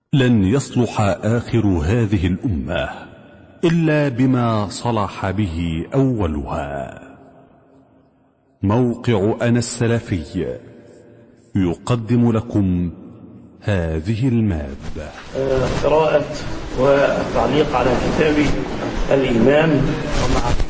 لن يصلح آخر هذه الأمة إلا بما صلح به أولها موقع أنا السلفي يقدم لكم هذه المادة قراءة والتعليق على كتاب الإيمان ومعارفه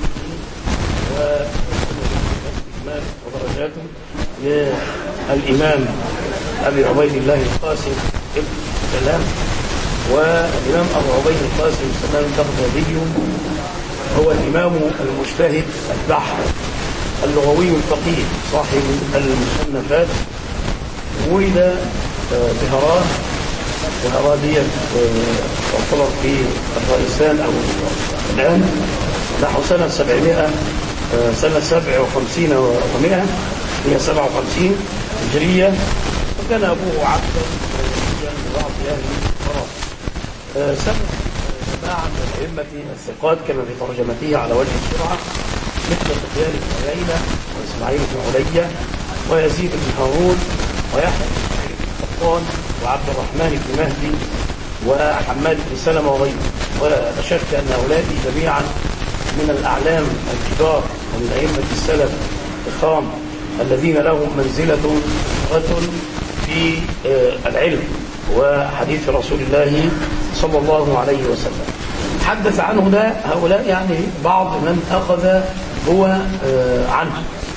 واستكمال ودرجاته للإمام أبي عبيد الله القاسم ابن سلام والإمام أبو عبيد القاسم سلام البغدادي هو الإمام المجتهد البحر اللغوي الفقيه صاحب المصنفات ولد بهران بهران دي تعتبر في أفغانستان أو الآن نحو سنة 700 سنة 57 و100 هي 57 هجرية وكان أبوه عبدا بعض أهل الفرات سمع جماعة من الأئمة الثقات كما في ترجمته على وجه السرعة مثل سفيان بن عيينة وإسماعيل بن علية ويزيد بن هارون ويحيى بن قطان وعبد الرحمن بن مهدي وحماد بن سلمة وغيره ولا شك أن هؤلاء جميعا من الأعلام الكبار ومن أئمة السلف الكرام الذين لهم منزلة في العلم وحديث رسول الله صلى الله عليه وسلم حدث عنه ده هؤلاء يعني بعض من أخذ هو عنه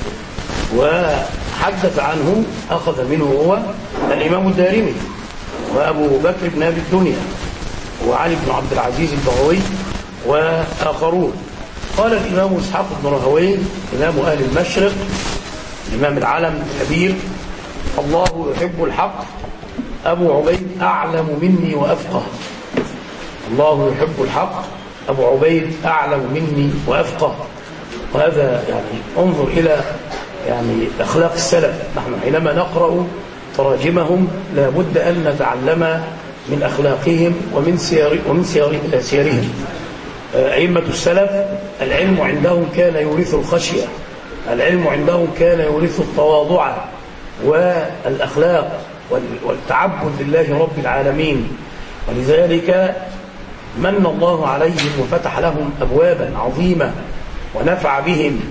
وحدث عنه أخذ منه هو الإمام الدارمي وأبو بكر بن أبي الدنيا وعلي بن عبد العزيز البغوي وآخرون قال الإمام إسحاق بن رهوي إمام أهل المشرق الإمام العالم الكبير الله يحب الحق أبو عبيد أعلم مني وأفقه الله يحب الحق أبو عبيد أعلم مني وأفقه وهذا يعني انظر إلى يعني أخلاق السلف نحن حينما نقرأ تراجمهم لابد أن نتعلم من أخلاقهم ومن سير ومن سير سيرهم أئمة السلف العلم عندهم كان يورث الخشية العلم عندهم كان يورث التواضع والأخلاق والتعبد لله رب العالمين ولذلك من الله عليهم وفتح لهم أبوابا عظيمة ونفع بهم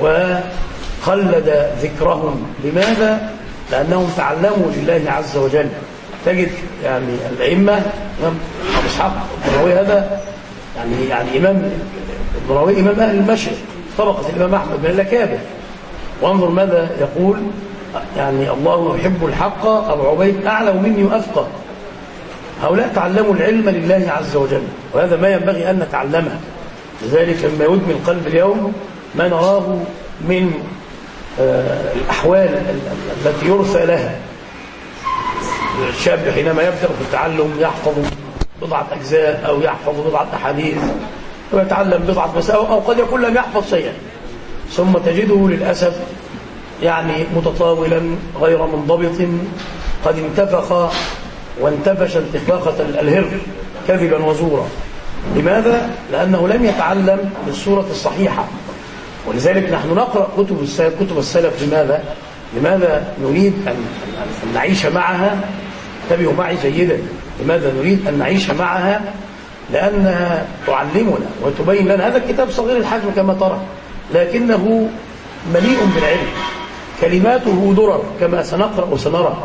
وخلد ذكرهم لماذا؟ لأنهم تعلموا لله عز وجل تجد يعني الأئمة إمام أبو إسحاق الضراوي هذا يعني يعني إمام الضراوي إمام أهل المشرق طبقة الإمام أحمد بن الأكابر وانظر ماذا يقول يعني الله يحب الحق أبو عبيد أعلم مني وأفقه هؤلاء تعلموا العلم لله عز وجل وهذا ما ينبغي أن نتعلمه لذلك لما يدمي القلب اليوم ما نراه من الأحوال التي يرثى لها الشاب حينما يبدأ في التعلم يحفظ بضعة أجزاء أو يحفظ بضعة أحاديث ويتعلم بضعة مسائل أو قد يكون لم يحفظ شيئا ثم تجده للأسف يعني متطاولا غير منضبط قد انتفخ وانتفش انتفاخة الهر كذبا وزورا لماذا؟ لأنه لم يتعلم بالصورة الصحيحة ولذلك نحن نقرأ كتب السلف, كتب السلف لماذا؟ لماذا نريد أن, أن نعيش معها انتبهوا معي جيدا لماذا نريد أن نعيش معها لأنها تعلمنا وتبين لنا هذا الكتاب صغير الحجم كما ترى لكنه مليء بالعلم كلماته درر كما سنقرأ وسنرى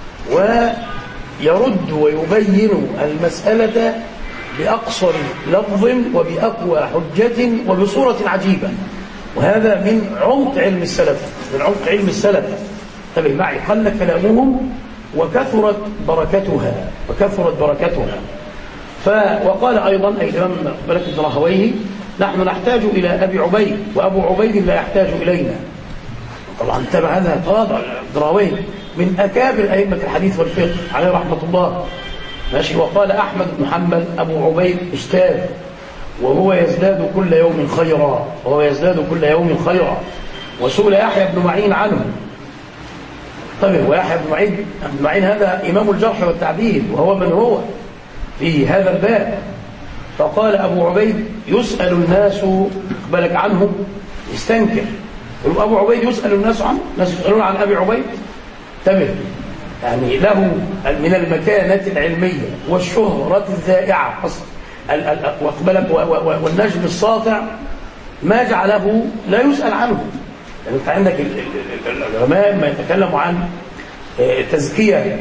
ويرد ويبين المسألة بأقصر لفظ وبأقوى حجة وبصورة عجيبة وهذا من عمق علم السلف من عمق علم السلف انتبه معي قل كلامهم وكثرت بركتها وكثرت بركتها ف وقال أيضا أي الإمام ملك بن رهويه نحن نحتاج إلى أبي عبيد وأبو عبيد لا يحتاج إلينا طبعا انتبه هذا تواضع الدراوي من أكابر أئمة الحديث والفقه عليه رحمة الله ماشي وقال أحمد بن حنبل أبو عبيد أستاذ وهو يزداد كل يوم خيرا وهو يزداد كل يوم خيرا وسئل يحيى بن معين عنه طيب ويحيى بن معين بن معين هذا إمام الجرح والتعديل وهو من هو في هذا الباب فقال أبو عبيد يسأل الناس بالك عنه يستنكر يقول أبو عبيد يسأل الناس عنه الناس يسألون عن أبي عبيد انتبه يعني له من المكانة العلمية والشهرة الذائعة واقبلك والنجم الساطع ما جعله لا يسأل عنه يعني انت عندك العلماء ما يتكلموا عن آه، تزكية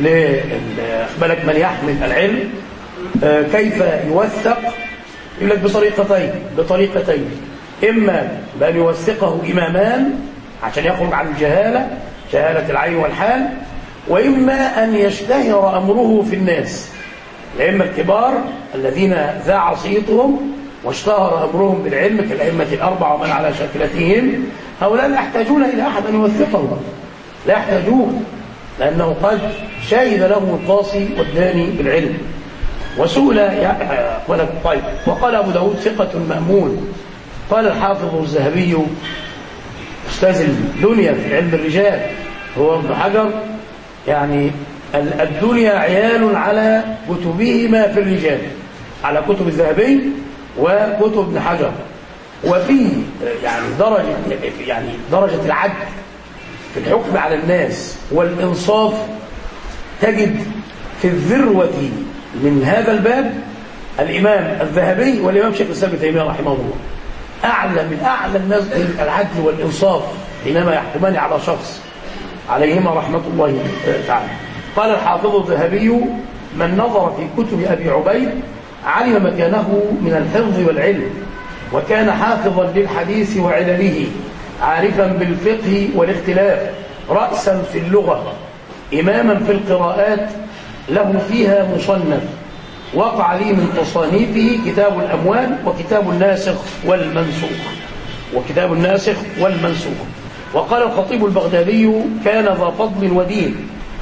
لأقبلك من يحمل العلم آه، كيف يوثق يقول لك بطريقتين بطريقتين إما بأن يوثقه إمامان عشان يخرج عن الجهالة جهالة العين والحال وإما أن يشتهر أمره في الناس الأئمة الكبار الذين ذاع صيتهم واشتهر أمرهم بالعلم كالأئمة الأربعة ومن على شكلتهم هؤلاء لا يحتاجون إلى أحد أن يوثقهم لا يحتاجون لأنه قد شهد له القاصي والداني بالعلم وسئل ولا طيب وقال أبو داود ثقة مأمون قال الحافظ الذهبي أستاذ الدنيا في علم الرجال هو ابن حجر يعني الدنيا عيال على كتبهما في الرجال على كتب الذهبي وكتب ابن حجر وفي يعني درجة يعني درجة العدل في الحكم على الناس والإنصاف تجد في الذروة من هذا الباب الإمام الذهبي والإمام شيخ الإسلام تيمية رحمه الله أعلى من أعلى الناس العدل والإنصاف حينما يحكمان على شخص عليهما رحمة الله تعالى قال الحافظ الذهبي من نظر في كتب أبي عبيد علم مكانه من الحفظ والعلم وكان حافظا للحديث وعلله عارفا بالفقه والاختلاف رأسا في اللغة إماما في القراءات له فيها مصنف وقع لي من تصانيفه كتاب الأموال وكتاب الناسخ والمنسوخ وكتاب الناسخ والمنسوخ وقال الخطيب البغدادي كان ذا فضل ودين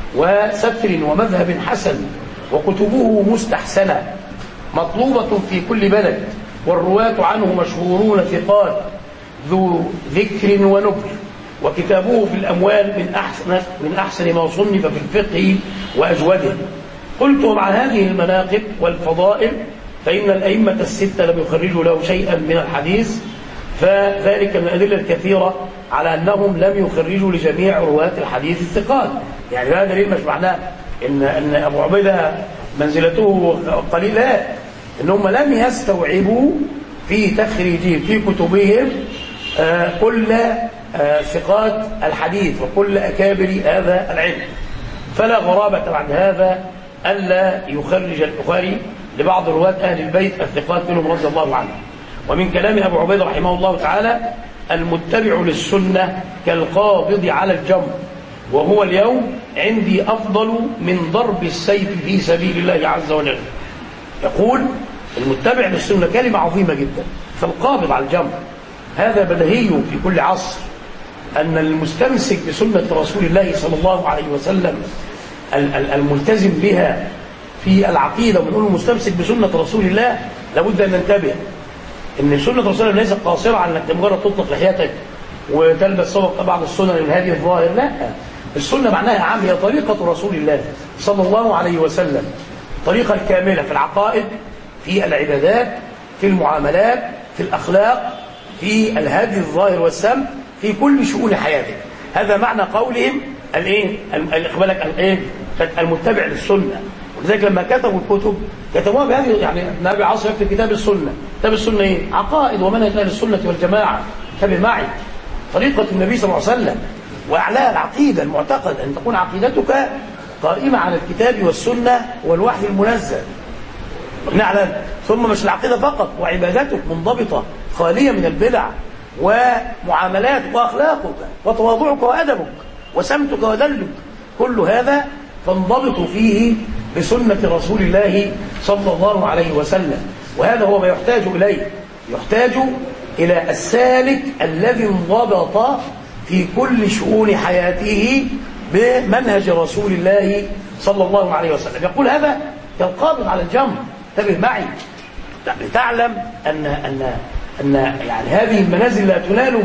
وستر ومذهب حسن وكتبه مستحسنة مطلوبة في كل بلد والرواة عنه مشهورون ثقات ذو ذكر ونكر وكتابه في الأموال من أحسن, من أحسن ما صنف في الفقه وأجوده قلت مع هذه المناقب والفضائل فإن الأئمة الستة لم يخرجوا له شيئا من الحديث فذلك من الأدلة الكثيرة على أنهم لم يخرجوا لجميع رواة الحديث الثقات يعني هذا دليل مش معناه إن, إن أبو عبيدة منزلته قليلة إنهم لم يستوعبوا في تخريجهم في كتبهم آه، كل آه، ثقات الحديث وكل أكابر هذا العلم فلا غرابة بعد هذا ألا يخرج البخاري لبعض رواة أهل البيت الثقات منهم رضي الله عنهم ومن كلام أبو عبيد رحمه الله تعالى المتبع للسنة كالقابض على الجمر وهو اليوم عندي أفضل من ضرب السيف في سبيل الله عز وجل يقول المتبع للسنة كلمة عظيمة جدا فالقابض على الجمر هذا بدهي في كل عصر أن المستمسك بسنة رسول الله صلى الله عليه وسلم الملتزم بها في العقيدة ونقول المستمسك بسنة رسول الله لابد أن ننتبه ان سنه رسول الله ليست قاصره على انك مجرد تطلق لحيتك وتلبس صوت بعض السنن من هذه الظاهر لا السنه معناها عام هي طريقه رسول الله صلى الله عليه وسلم الطريقه الكامله في العقائد في العبادات في المعاملات في الاخلاق في الهدي الظاهر والسم في كل شؤون حياتك هذا معنى قولهم الايه الاقبالك الايه المتبع للسنه ولذلك لما كتبوا الكتب كتبوها بهذه يعني النبي عاصم يكتب كتاب السنة كتاب السنة ايه عقائد ومنهج اهل السنة والجماعة انتبه معي طريقة النبي صلى الله عليه وسلم وأعلاها العقيدة المعتقد أن تكون عقيدتك قائمة على الكتاب والسنة والوحي المنزل نعلم ثم مش العقيدة فقط وعبادتك منضبطة خالية من البدع ومعاملاتك وأخلاقك وتواضعك وأدبك وسمتك ودلك كل هذا تنضبط فيه بسنة رسول الله صلى الله عليه وسلم وهذا هو ما يحتاج إليه يحتاج إلى السالك الذي انضبط في كل شؤون حياته بمنهج رسول الله صلى الله عليه وسلم يقول هذا كالقابض على الجمر انتبه معي لتعلم أن, أن, أن يعني هذه المنازل لا تنال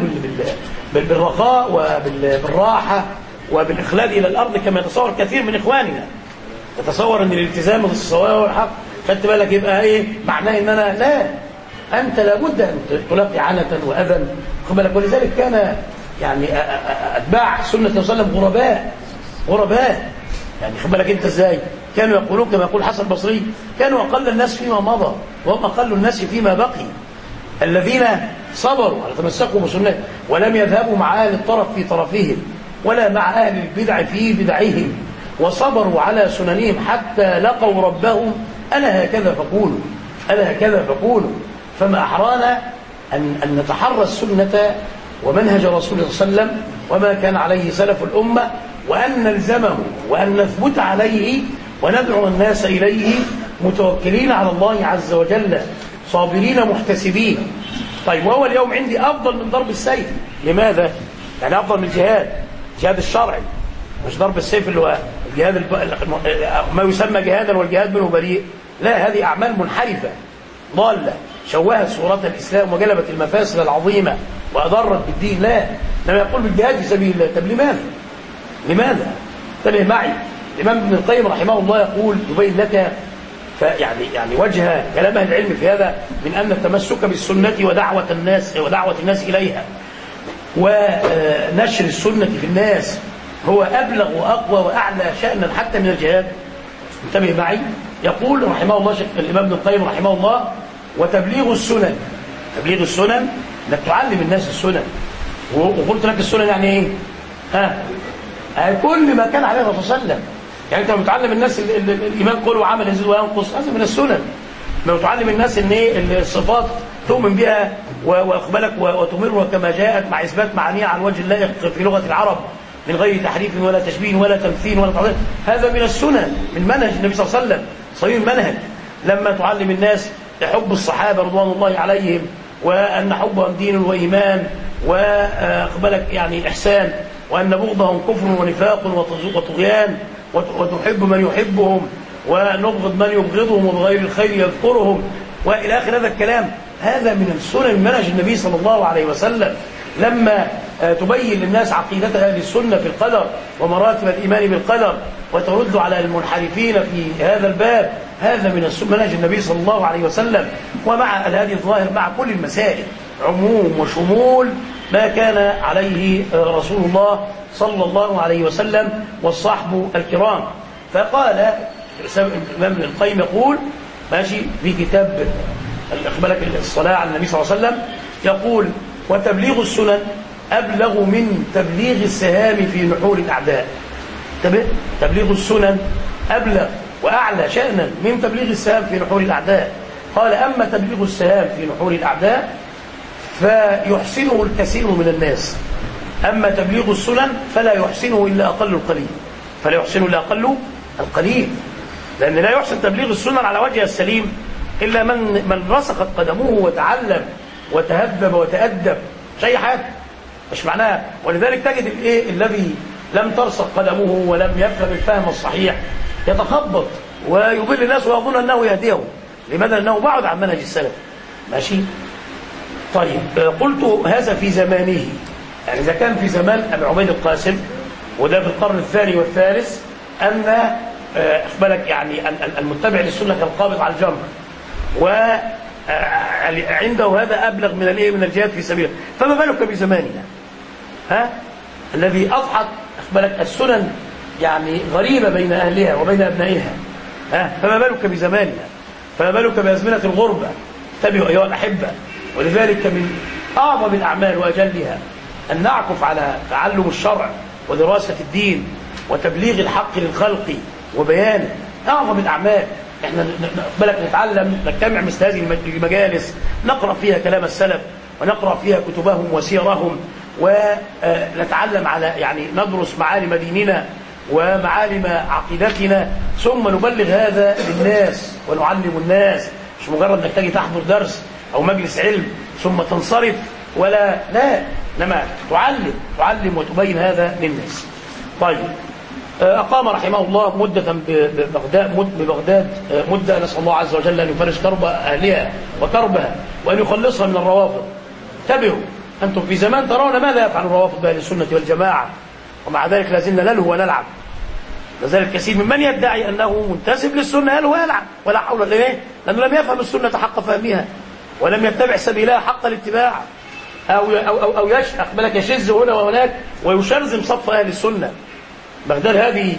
بالرخاء وبالراحة وبالإخلاد إلى الأرض كما يتصور كثير من إخواننا تتصور ان الالتزام بالصواب والحق خدت بالك يبقى ايه معناه ان انا لا انت لابد ان تلاقي عنة واذى خد بالك ولذلك كان يعني اتباع سنه صلى الله عليه وسلم غرباء غرباء يعني خد بالك انت ازاي كانوا يقولون كما يقول حسن البصري كانوا اقل الناس فيما مضى وهم اقل الناس فيما بقي الذين صبروا على تمسكوا بسنته ولم يذهبوا مع اهل الطرف في طرفهم ولا مع اهل البدع في بدعهم وصبروا على سننهم حتى لقوا ربهم الا هكذا فقولوا الا هكذا فقولوا فما احرانا ان ان نتحرى السنه ومنهج رسول الله صلى الله عليه وسلم وما كان عليه سلف الامه وان نلزمه وان نثبت عليه وندعو الناس اليه متوكلين على الله عز وجل صابرين محتسبين طيب وهو اليوم عندي افضل من ضرب السيف لماذا يعني افضل من الجهاد الجهاد الشرعي مش ضرب السيف اللي هو الجهاد الب... ما يسمى جهادا والجهاد منه بريء لا هذه اعمال منحرفه ضاله شوهت صورة الاسلام وجلبت المفاسد العظيمه واضرت بالدين لا انما يقول بالجهاد في سبيل الله طب لماذا؟ لماذا؟ انتبه معي الامام ابن القيم رحمه الله يقول يبين لك فيعني يعني وجه كلام اهل العلم في هذا من ان التمسك بالسنه ودعوه الناس ودعوه الناس اليها ونشر السنه في الناس هو ابلغ واقوى واعلى شانا حتى من الجهاد انتبه معي يقول رحمه الله شيخ الامام ابن القيم رحمه الله وتبليغ السنن تبليغ السنن انك تعلم الناس السنن وقلت لك السنن يعني ايه؟ ها كل ما كان عليه الرسول صلى الله عليه وسلم يعني انت لما تعلم الناس ال ال الايمان قول وعمل يزيد وينقص هذا من السنن لما تعلم الناس ان ايه الصفات تؤمن بها واقبلك وتمرها كما جاءت مع اثبات معانيها عن وجه اللائق في لغه العرب من غير تحريف ولا تشبيه ولا تمثيل ولا تعظيم هذا من السنن من منهج النبي صلى الله عليه وسلم صحيح المنهج لما تعلم الناس حب الصحابه رضوان الله عليهم وان حبهم دين وايمان واقبلك يعني احسان وان بغضهم كفر ونفاق وطغيان وتحب من يحبهم ونبغض من يبغضهم وبغير الخير يذكرهم والى اخر هذا الكلام هذا من السنن منهج النبي صلى الله عليه وسلم لما تبين للناس عقيدة أهل السنة في القدر ومراتب الإيمان بالقدر وترد على المنحرفين في هذا الباب هذا من منهج النبي صلى الله عليه وسلم ومع الهادي الظاهر مع كل المسائل عموم وشمول ما كان عليه رسول الله صلى الله عليه وسلم والصحب الكرام فقال الإمام ابن القيم يقول ماشي في كتاب بالك الصلاة على النبي صلى الله عليه وسلم يقول وتبليغ السنن أبلغ من تبليغ السهام في نحور الأعداء تبليغ السنن أبلغ وأعلى شأنا من تبليغ السهام في نحور الأعداء قال أما تبليغ السهام في نحور الأعداء فيحسنه الكثير من الناس أما تبليغ السنن فلا يحسنه إلا أقل القليل فلا يحسنه إلا أقل القليل لأن لا يحسن تبليغ السنن على وجه السليم إلا من من رسخت قدمه وتعلم وتهذب وتأدب مش أي حاجة مش معناها ولذلك تجد الايه الذي لم ترسخ قدمه ولم يفهم الفهم الصحيح يتخبط ويضل الناس ويظن انه يهديهم لماذا انه بعد عن منهج السلف ماشي طيب قلت هذا في زمانه يعني اذا كان في زمان ابي عبيد القاسم وده في القرن الثاني والثالث ان بالك يعني المتبع للسنه كالقابض على الجمر و عنده هذا ابلغ من الايه من الجهاد في سبيله فما بالك بزماننا ها الذي اضحت بالك السنن يعني غريبه بين اهلها وبين ابنائها ها فما بالك بزماننا فما بالك بازمنه الغربه انتبهوا ايها الاحبه ولذلك من اعظم الاعمال واجلها ان نعكف على تعلم الشرع ودراسه الدين وتبليغ الحق للخلق وبيانه اعظم الاعمال احنا بالك نتعلم نجتمع مثل هذه المجالس نقرا فيها كلام السلف ونقرا فيها كتبهم وسيرهم ونتعلم على يعني ندرس معالم ديننا ومعالم عقيدتنا ثم نبلغ هذا للناس ونعلم الناس مش مجرد انك تجي تحضر درس او مجلس علم ثم تنصرف ولا لا انما تعلم تعلم وتبين هذا للناس طيب أقام رحمه الله مدة ببغداد مد ببغداد مدة نسأل الله عز وجل أن يفرج كرب أهلها وكربها وأن يخلصها من الروافض انتبهوا أنتم في زمان ترون ماذا يفعل الروافض بأهل السنة والجماعة ومع ذلك لازلنا نلهو ونلعب لذلك كثير ممن يدعي أنه منتسب للسنة يلهو ويلعب ولا حول ليه لأنه لم يفهم السنة حق فهمها ولم يتبع سبيلها حق الاتباع أو أو أو, أو يشأخ بالك يشز هنا وهناك ويشرذم صف أهل السنة بغداد هذه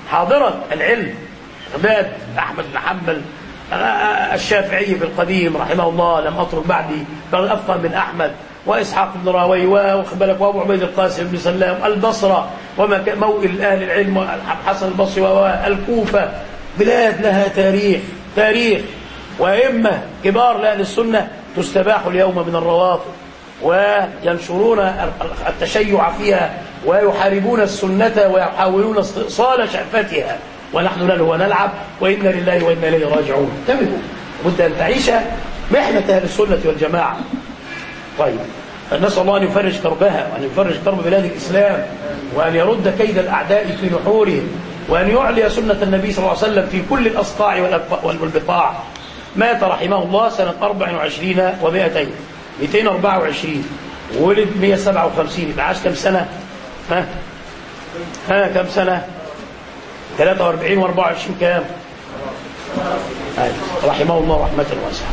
حاضرة العلم عباد أحمد بن حنبل الشافعي في القديم رحمه الله لم أترك بعدي بل أفقه من أحمد وإسحاق بن راوي وخبلك وأبو عبيد القاسم بن سلام البصرة وما موئل أهل العلم حسن البصري والكوفة بلاد لها تاريخ تاريخ وأئمة كبار لأهل السنة تستباح اليوم من الروافض وينشرون التشيع فيها ويحاربون السنة ويحاولون استئصال شأفتها ونحن نلهو ونلعب وإنا لله وإنا إليه راجعون انتبهوا بد أن تعيش محنة أهل السنة والجماعة طيب نسأل الله أن يفرج كربها وأن يفرج كرب بلاد الإسلام وأن يرد كيد الأعداء في نحورهم وأن يعلي سنة النبي صلى الله عليه وسلم في كل الأصقاع والبقاع مات رحمه الله سنة 24 و200 224 ولد 157 يبقى عاش كم سنة ها ها كم سنة 43 و24 كام رحمه الله رحمة واسعة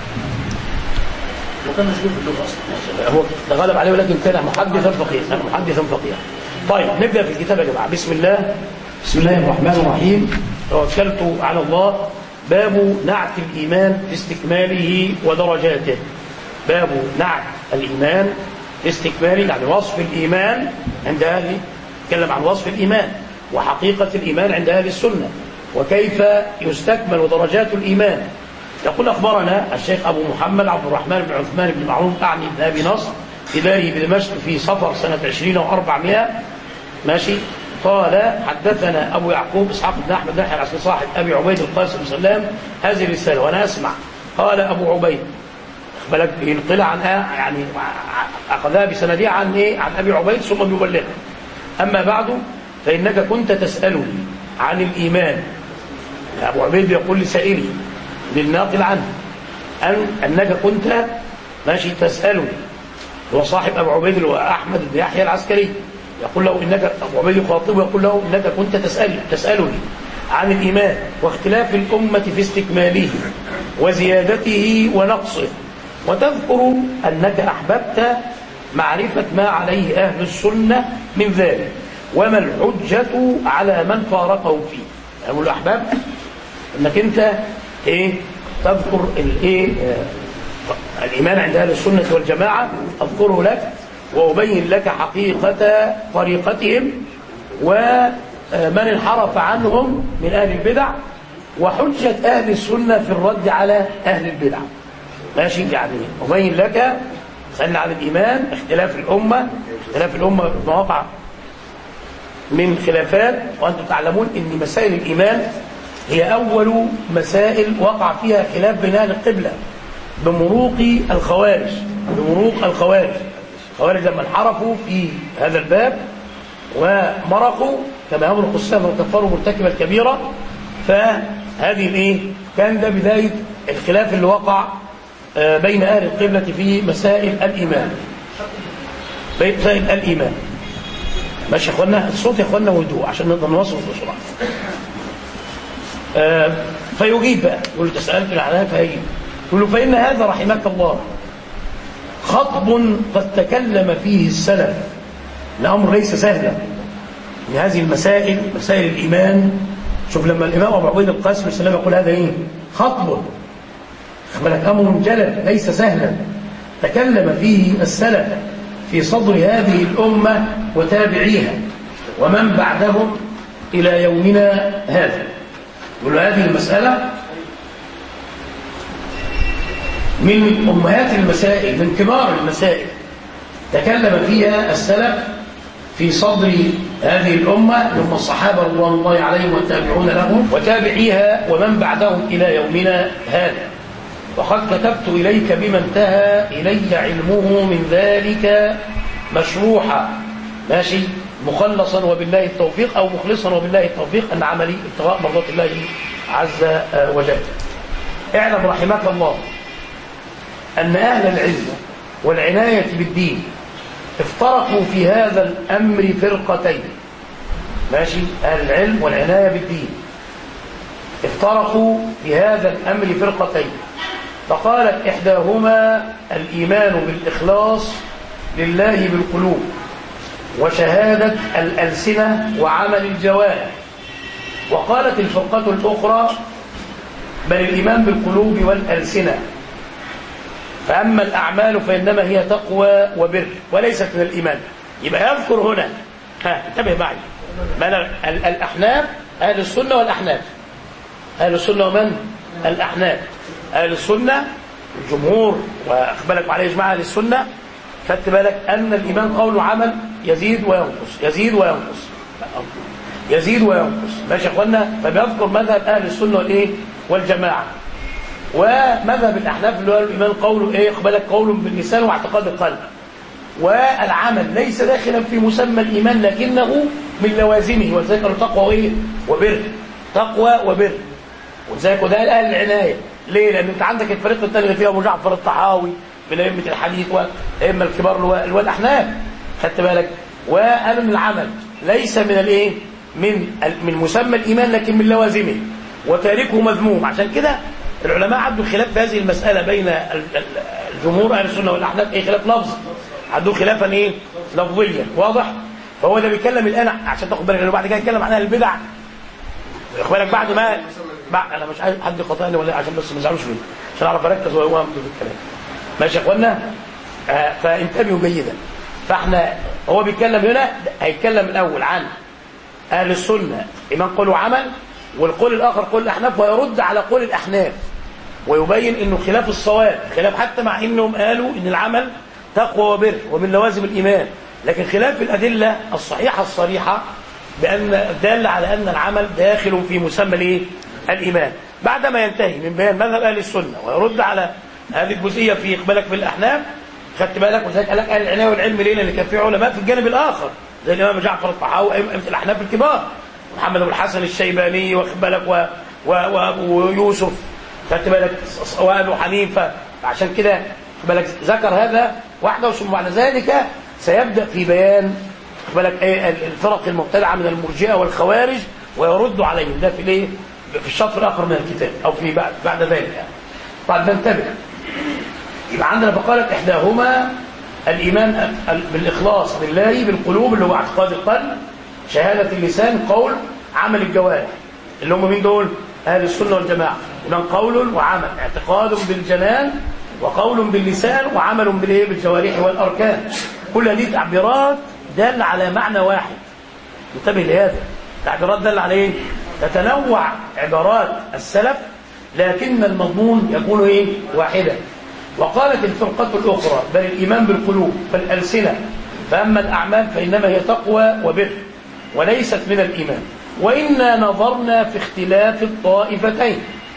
وكان مشغول باللغة أصلا هو تغلب عليه ولكن كان محدثا فقيها كان محدثا فقيها طيب نبدأ في الكتاب يا جماعة بسم الله بسم الله الرحمن الرحيم توكلت على الله باب نعت الإيمان في استكماله ودرجاته باب نعت الإيمان في استكماله يعني وصف الإيمان عند أهل نتكلم عن وصف الإيمان وحقيقة الإيمان عند أهل السنة وكيف يستكمل درجات الإيمان يقول أخبرنا الشيخ أبو محمد عبد الرحمن بن عثمان بن معروف أعني بن أبي نصر إداري بدمشق في صفر سنة 20 و400 ماشي قال حدثنا أبو يعقوب إسحاق بن أحمد بن العسكري صاحب أبي عبيد القاسم بن سلام هذه الرسالة وأنا أسمع قال أبو عبيد بالك ينقل عن يعني أخذها بسندها عن إيه عن أبي عبيد ثم بيبلغها أما بعد فإنك كنت تسألني عن الإيمان أبو عبيد يقول لسائلي للناقل عنه أن أنك كنت ماشي تسألني هو صاحب أبو عبيد اللي هو أحمد بن يحيى العسكري يقول له إنك أبو عبيد يخاطبه يقول له إنك كنت تسألني تسألني عن الإيمان واختلاف الأمة في استكماله وزيادته ونقصه وتذكر أنك أحببت معرفة ما عليه أهل السنة من ذلك وما الحجة على من فارقه فيه يقول له أحببت أنك أنت إيه تذكر الإيه آه الإيمان عند أهل السنة والجماعة أذكره لك وأبين لك حقيقة طريقتهم ومن انحرف عنهم من أهل البدع وحجة أهل السنة في الرد على أهل البدع ماشي يعني أبين لك سألنا عن الإيمان اختلاف الأمة اختلاف الأمة مواقع من خلافات وأنتم تعلمون أن مسائل الإيمان هي أول مسائل وقع فيها خلاف بين أهل القبلة بمروق الخوارج بمروق الخوارج الخوارج لما انحرفوا في هذا الباب ومرقوا كما يمرق السهم وكفروا مرتكب الكبيرة فهذه الايه كان ده بداية الخلاف اللي وقع بين أهل القبلة في مسائل الإيمان بين مسائل الإيمان ماشي يا اخوانا الصوت يا اخوانا وهدوء عشان نقدر نوصل بسرعة آه فيجيب بقى يقول له تسألت العناء فيجيب يقول له فإن هذا رحمك الله خطب قد تكلم فيه السلف الأمر ليس سهلا من هذه المسائل مسائل الإيمان شوف لما الإمام أبو عبيد القاسم السلام يقول هذا إيه خطب بالك أمر جلل ليس سهلا تكلم فيه السلف في صدر هذه الأمة وتابعيها ومن بعدهم إلى يومنا هذا يقول هذه المسألة من أمهات المسائل من كبار المسائل تكلم فيها السلف في صدر هذه الأمة ثم الصحابة رضوان الله عليهم والتابعون لهم وتابعيها ومن بعدهم إلى يومنا هذا وقد كتبت إليك بما انتهى إلي علمه من ذلك مشروحا ماشي مخلصا وبالله التوفيق أو مخلصا وبالله التوفيق أن عملي ابتغاء مرضات الله عز وجل اعلم رحمك الله أن أهل العلم والعناية بالدين افترقوا في هذا الأمر فرقتين ماشي أهل العلم والعناية بالدين افترقوا في هذا الأمر فرقتين فقالت إحداهما الإيمان بالإخلاص لله بالقلوب وشهادة الألسنة وعمل الجوارح وقالت الفرقة الأخرى بل الإيمان بالقلوب والألسنة فأما الأعمال فإنما هي تقوى وبر وليست من الإيمان يبقى يذكر هنا ها انتبه معي من ال- الأحناف أهل السنة والأحناف أهل السنة ومن؟ الأحناف أهل السنة الجمهور وأخبرك عليه إجماع أهل السنة خدت بالك أن الإيمان قول وعمل يزيد وينقص يزيد وينقص يزيد وينقص ماشي يا اخوانا فبيذكر مذهب اهل السنه والايه والجماعه ومذهب الاحناف اللي هو الايمان قول ايه اقبلك قول باللسان واعتقاد القلب والعمل ليس داخلا في مسمى الايمان لكنه من لوازمه ولذلك قالوا تقوى ايه وبر تقوى وبر ولذلك وده اهل العنايه ليه لان انت عندك الفريق الثاني اللي فيه ابو جعفر الطحاوي من ائمه الحديث وائمه الكبار اللي هو- اللي هو الاحناف خدت بالك وقالوا ان العمل ليس من الايه من ال- من مسمى الايمان لكن من لوازمه وتاركه مذموم عشان كده العلماء عندهم خلاف في هذه المساله بين ال- ال- الجمهور اهل السنه والاحناف ايه خلاف لفظ عندهم خلافا ايه لفظيا واضح فهو ده بيتكلم الان عشان تاخد بالك لانه بعد كده يتكلم عن اهل البدع خد بالك بعد ما بعد انا مش عايز حد يقاطعني ولا عشان بس ما يزعلوش مني عشان اعرف اركز واوهم في الكلام ماشي يا اخوانا آه فانتبهوا جيدا فاحنا هو بيتكلم هنا هيتكلم الاول عن اهل السنه ايمان قول وعمل والقول الاخر قول الاحناف ويرد على قول الاحناف ويبين انه خلاف الصواب خلاف حتى مع انهم قالوا ان العمل تقوى وبر ومن لوازم الايمان لكن خلاف الادله الصحيحه الصريحه بان دال على ان العمل داخل في مسمى الايه الايمان بعدما ينتهي من بيان مذهب اهل السنه ويرد على هذه الجزئيه في اقبالك بالاحناف خدت بالك ولذلك قال لك اهل العنايه والعلم ليه لان كان في علماء في الجانب الاخر زي الامام جعفر الطحاوي ائمه الاحناف الكبار محمد بن الحسن الشيباني واخد بالك و... و... و... ويوسف خدت بالك وابو حنيفه عشان كده خد بالك ذكر هذا وحده ثم بعد ذلك سيبدا في بيان خد بالك ايه الفرق المبتدعه من المرجئه والخوارج ويرد عليهم ده في الايه في الشطر الاخر من الكتاب او في بعد بعد ذلك يعني طيب ننتبه يبقى عندنا فقالت إحداهما الإيمان بالإخلاص بالله بالقلوب اللي هو اعتقاد القلب شهادة اللسان قول عمل الجوارح اللي هم مين دول أهل السنة والجماعة إيمان قول وعمل اعتقاد بالجنان وقول باللسان وعمل بالايه بالجوارح والأركان كل هذه تعبيرات دال على معنى واحد انتبه لهذا تعبيرات دل على ايه تتنوع عبارات السلف لكن المضمون يكون ايه واحدا وقالت الفرقة الأخرى بل الإيمان بالقلوب فالألسنة فأما الأعمال فإنما هي تقوى وبر وليست من الإيمان وإنا نظرنا في اختلاف الطائفتين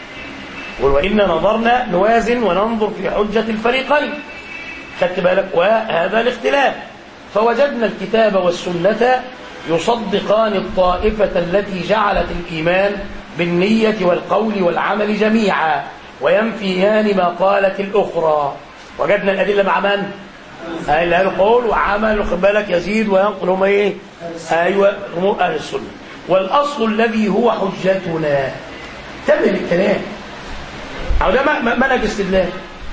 وإنا نظرنا نوازن وننظر في حجة الفريقين خدت بالك وهذا الاختلاف فوجدنا الكتاب والسنة يصدقان الطائفة التي جعلت الإيمان بالنية والقول والعمل جميعا وينفيان ما قالت الأخرى وجدنا الأدلة مع من؟ اللي قالوا قول وعمل واخد بالك يزيد وينقل هم ايه؟ ايوه امور اهل السنه والاصل الذي هو حجتنا تبع الكلام او ده منهج استدلال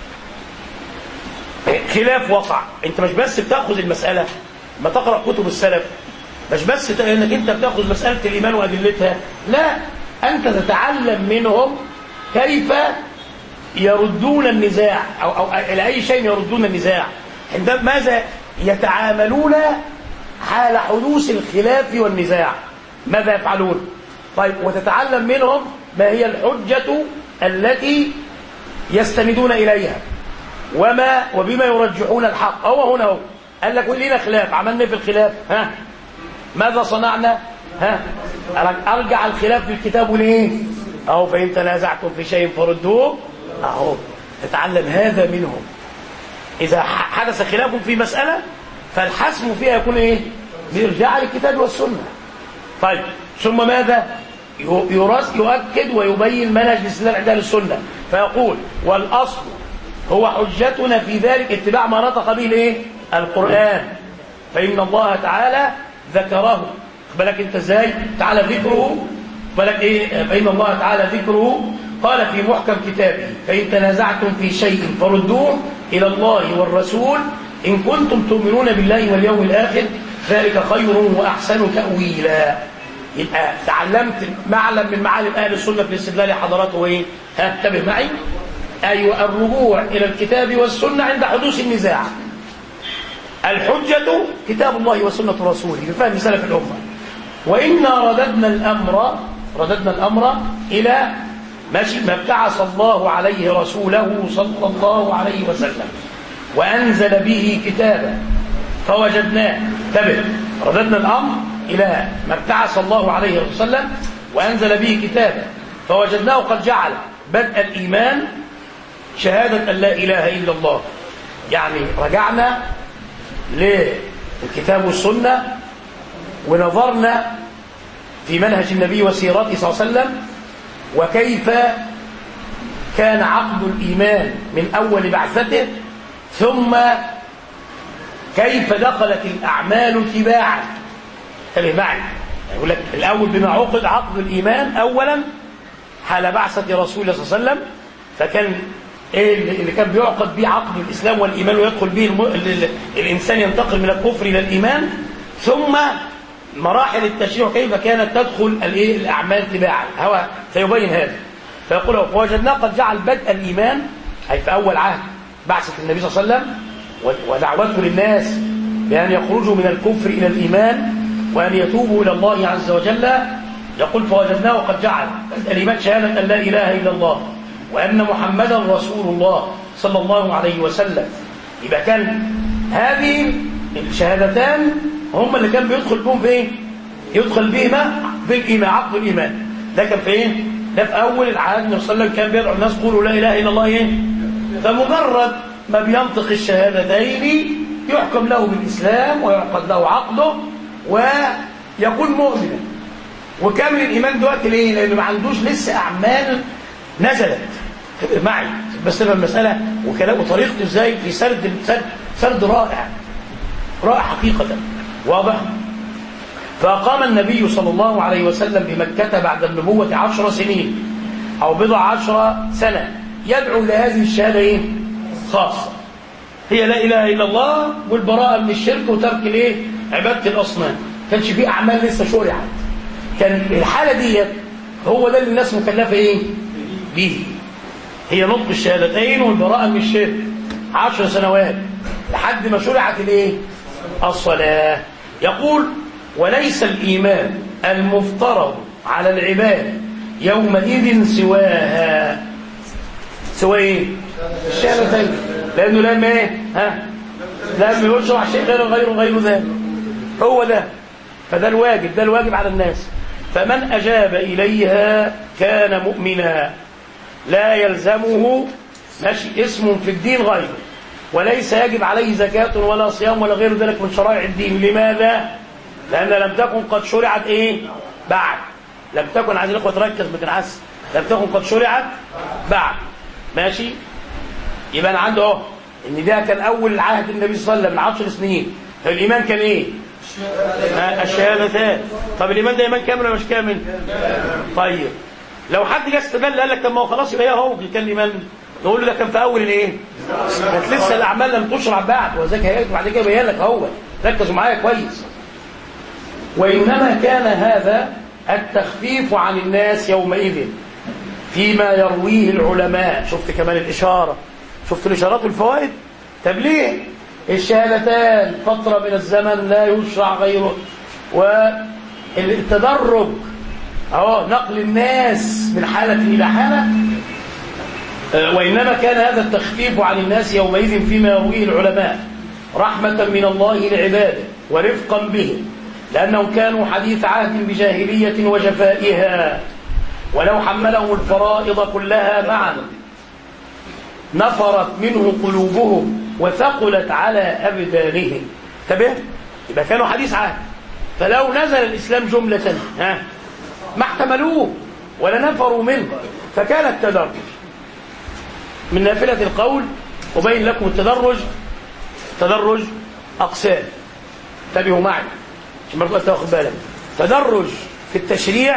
خلاف وقع انت مش بس بتاخذ المساله ما تقرا كتب السلف مش بس انك انت بتاخذ مساله الايمان وادلتها لا انت تتعلم منهم كيف يردون النزاع أو, أو إلى أي شيء يردون النزاع عندما ماذا يتعاملون حال حدوث الخلاف والنزاع ماذا يفعلون طيب وتتعلم منهم ما هي الحجة التي يستندون إليها وما وبما يرجحون الحق هو هنا هو قال لك لينا خلاف عملنا في الخلاف ها ماذا صنعنا ها أرجع الخلاف بالكتاب ليه أهو فإن تنازعتم في شيء فردوه أهو تتعلم هذا منهم إذا حدث خلاف في مسألة فالحسم فيها يكون إيه بإرجاع للكتاب والسنة طيب ثم ماذا يرس يؤكد ويبين منهج الاستدلال عند اهل السنة فيقول والأصل هو حجتنا في ذلك اتباع ما نطق به الايه القرآن فإن الله تعالى ذكره بالك انت ازاي تعالى ذكره بالك ايه فإن الله تعالى ذكره قال في محكم كتابه فإن تنازعتم في شيء فردوه إلى الله والرسول إن كنتم تؤمنون بالله واليوم الآخر ذلك خير وأحسن تأويلا يبقى تعلمت معلم من معالم اهل السنه في الاستدلال حضراته ايه ها انتبه معي ايوه الرجوع الى الكتاب والسنه عند حدوث النزاع الحجه كتاب الله وسنه رسوله بفهم سلف الامه وانا رددنا الامر رددنا الامر الى ماشي ما ابتعث الله عليه رسوله صلى الله عليه وسلم وانزل به كتابا فوجدناه انتبه رددنا الامر الى ما ابتعث الله عليه وسلم وانزل به كتابا فوجدناه قد جعل بدء الايمان شهاده ان لا اله الا الله يعني رجعنا للكتاب والسنه ونظرنا في منهج النبي وسيرته صلى الله عليه وسلم وكيف كان عقد الإيمان من أول بعثته ثم كيف دخلت الأعمال تباعا انتبه معي يقول لك الأول بما عقد عقد الإيمان أولا حال بعثة رسول الله صلى الله عليه وسلم فكان ايه اللي كان بيعقد به عقد الإسلام والإيمان ويدخل به الم... ال... ال... الإنسان ينتقل من الكفر إلى الإيمان ثم مراحل التشريع كيف كانت تدخل الايه الاعمال تباعا هو سيبين هذا فيقول فوجدناه قد جعل بدء الايمان اي في اول عهد بعثه النبي صلى الله عليه وسلم ودعوته للناس بان يخرجوا من الكفر الى الايمان وان يتوبوا الى الله عز وجل يقول فوجدناه قد جعل بدء الايمان شهاده ان لا اله الا الله وان محمدا رسول الله صلى الله عليه وسلم يبقى كان هذه الشهادتان هم اللي كان بيدخل بهم في ايه يدخل بهما في الايمان عقد الايمان ده كان في ايه ده في اول العهد النبي صلى الله عليه وسلم كان بيدعو الناس قولوا لا اله الا الله ايه فمجرد ما بينطق الشهادتين يحكم له بالاسلام ويعقد له عقده ويكون مؤمنا وكامل الايمان دلوقتي ليه لانه ما عندوش لسه اعمال نزلت معي بس تفهم المساله وكلام وطريقته ازاي في سرد سرد, سرد رائع رائع حقيقه واضح فأقام النبي صلى الله عليه وسلم بمكة بعد النبوة عشر سنين أو بضع عشر سنة يدعو لهذه الشهادة إيه؟ خاصة هي لا إله إلا الله والبراءة من الشرك وترك الإيه؟ عبادة الأصنام كانش في أعمال لسه شرعت كان الحالة دي هو ده اللي الناس مكلفة إيه؟ به هي نطق الشهادتين والبراءة من الشرك عشر سنوات لحد ما شرعت الإيه؟ الصلاة يقول وليس الإيمان المفترض على العباد يومئذ سواها سوى ايه الشهادتين لانه لما ايه ها لم يشرع شيء غير غير غير ذلك هو ده فده الواجب ده الواجب على الناس فمن اجاب اليها كان مؤمنا لا يلزمه ماشي اسم في الدين غيره وليس يجب عليه زكاة ولا صيام ولا غير ذلك من شرائع الدين لماذا؟ لأن لم تكن قد شرعت إيه؟ بعد لم تكن عايزين الإخوة تركز ما تنعس لم تكن قد شرعت بعد ماشي؟ يبقى أنا عنده أهو إن ده كان أول عهد النبي صلى الله عليه وسلم من 10 سنين الإيمان كان إيه؟ الشهادتان طب الإيمان ده إيمان كامل ولا مش كامل؟ طيب لو حد جه استدل قال لك طب ما هو خلاص يبقى هو كان الإيمان نقول له ده كان في اول الايه كانت لسه الاعمال لم تشرع بعد وذاك هيك بعد كده يبين لك هو ركزوا معايا كويس وانما كان هذا التخفيف عن الناس يومئذ فيما يرويه العلماء شفت كمان الاشاره شفت الاشارات والفوائد طب ليه الشهادتان فتره من الزمن لا يشرع غيره والتدرج اهو نقل الناس من حاله الى حاله وإنما كان هذا التخفيف عن الناس يومئذ فيما يرويه العلماء رحمة من الله لعباده ورفقا بهم لأنهم كانوا حديث عهد بجاهلية وجفائها ولو حملهم الفرائض كلها معا نفرت منه قلوبهم وثقلت على أبدانهم انتبه يبقى كانوا حديث عهد فلو نزل الإسلام جملة ها ما احتملوه ولا نفروا منه فكان التدرج من نافلة القول أبين لكم التدرج تدرج أقسام انتبهوا معي عشان ما تبقى تاخد بالك تدرج في التشريع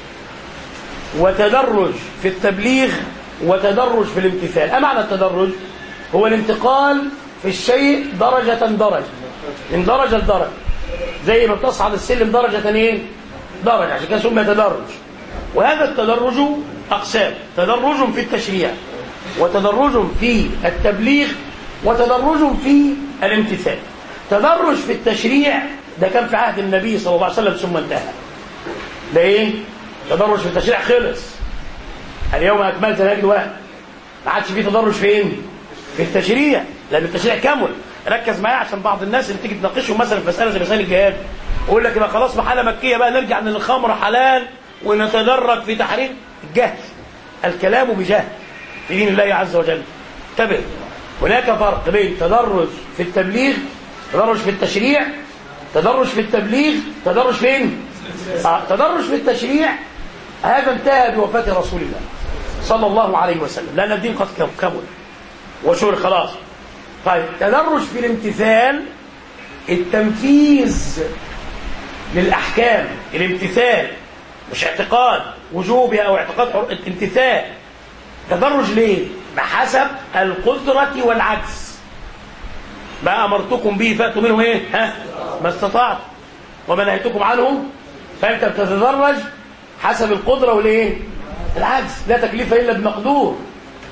وتدرج في التبليغ وتدرج في الامتثال أما معنى التدرج هو الانتقال في الشيء درجة درجة من درجة لدرجة زي ما بتصعد السلم درجة ايه درجة عشان كده سمي تدرج وهذا التدرج أقسام تدرج في التشريع وتدرج في التبليغ وتدرج في الامتثال تدرج في التشريع ده كان في عهد النبي صلى الله عليه وسلم ثم انتهى ده ايه تدرج في التشريع خلص اليوم اكملت لك الوقت ما عادش في تدرج فين في التشريع لان التشريع كمل ركز معايا عشان بعض الناس اللي تيجي تناقشهم مثلا في مساله زي مسائل الجهاد يقول لك يبقى خلاص محاله مكيه بقى نرجع ان الخمر حلال ونتدرج في تحريم الجهل الكلام بجهل في دين الله عز وجل انتبه هناك فرق بين تدرج في التبليغ تدرج في التشريع تدرج في التبليغ تدرج فين آه. تدرج في التشريع هذا انتهى بوفاة رسول الله صلى الله عليه وسلم لأن الدين قد كمل وشهر خلاص طيب تدرج في الامتثال التنفيذ للأحكام الامتثال مش اعتقاد وجوبها أو اعتقاد حر... الامتثال تدرج ليه بحسب القدرة والعجز ما أمرتكم به فأتوا منه إيه ها ما استطعت وما نهيتكم عنه فأنت بتتدرج حسب القدرة والإيه العجز لا تكليف إلا بمقدور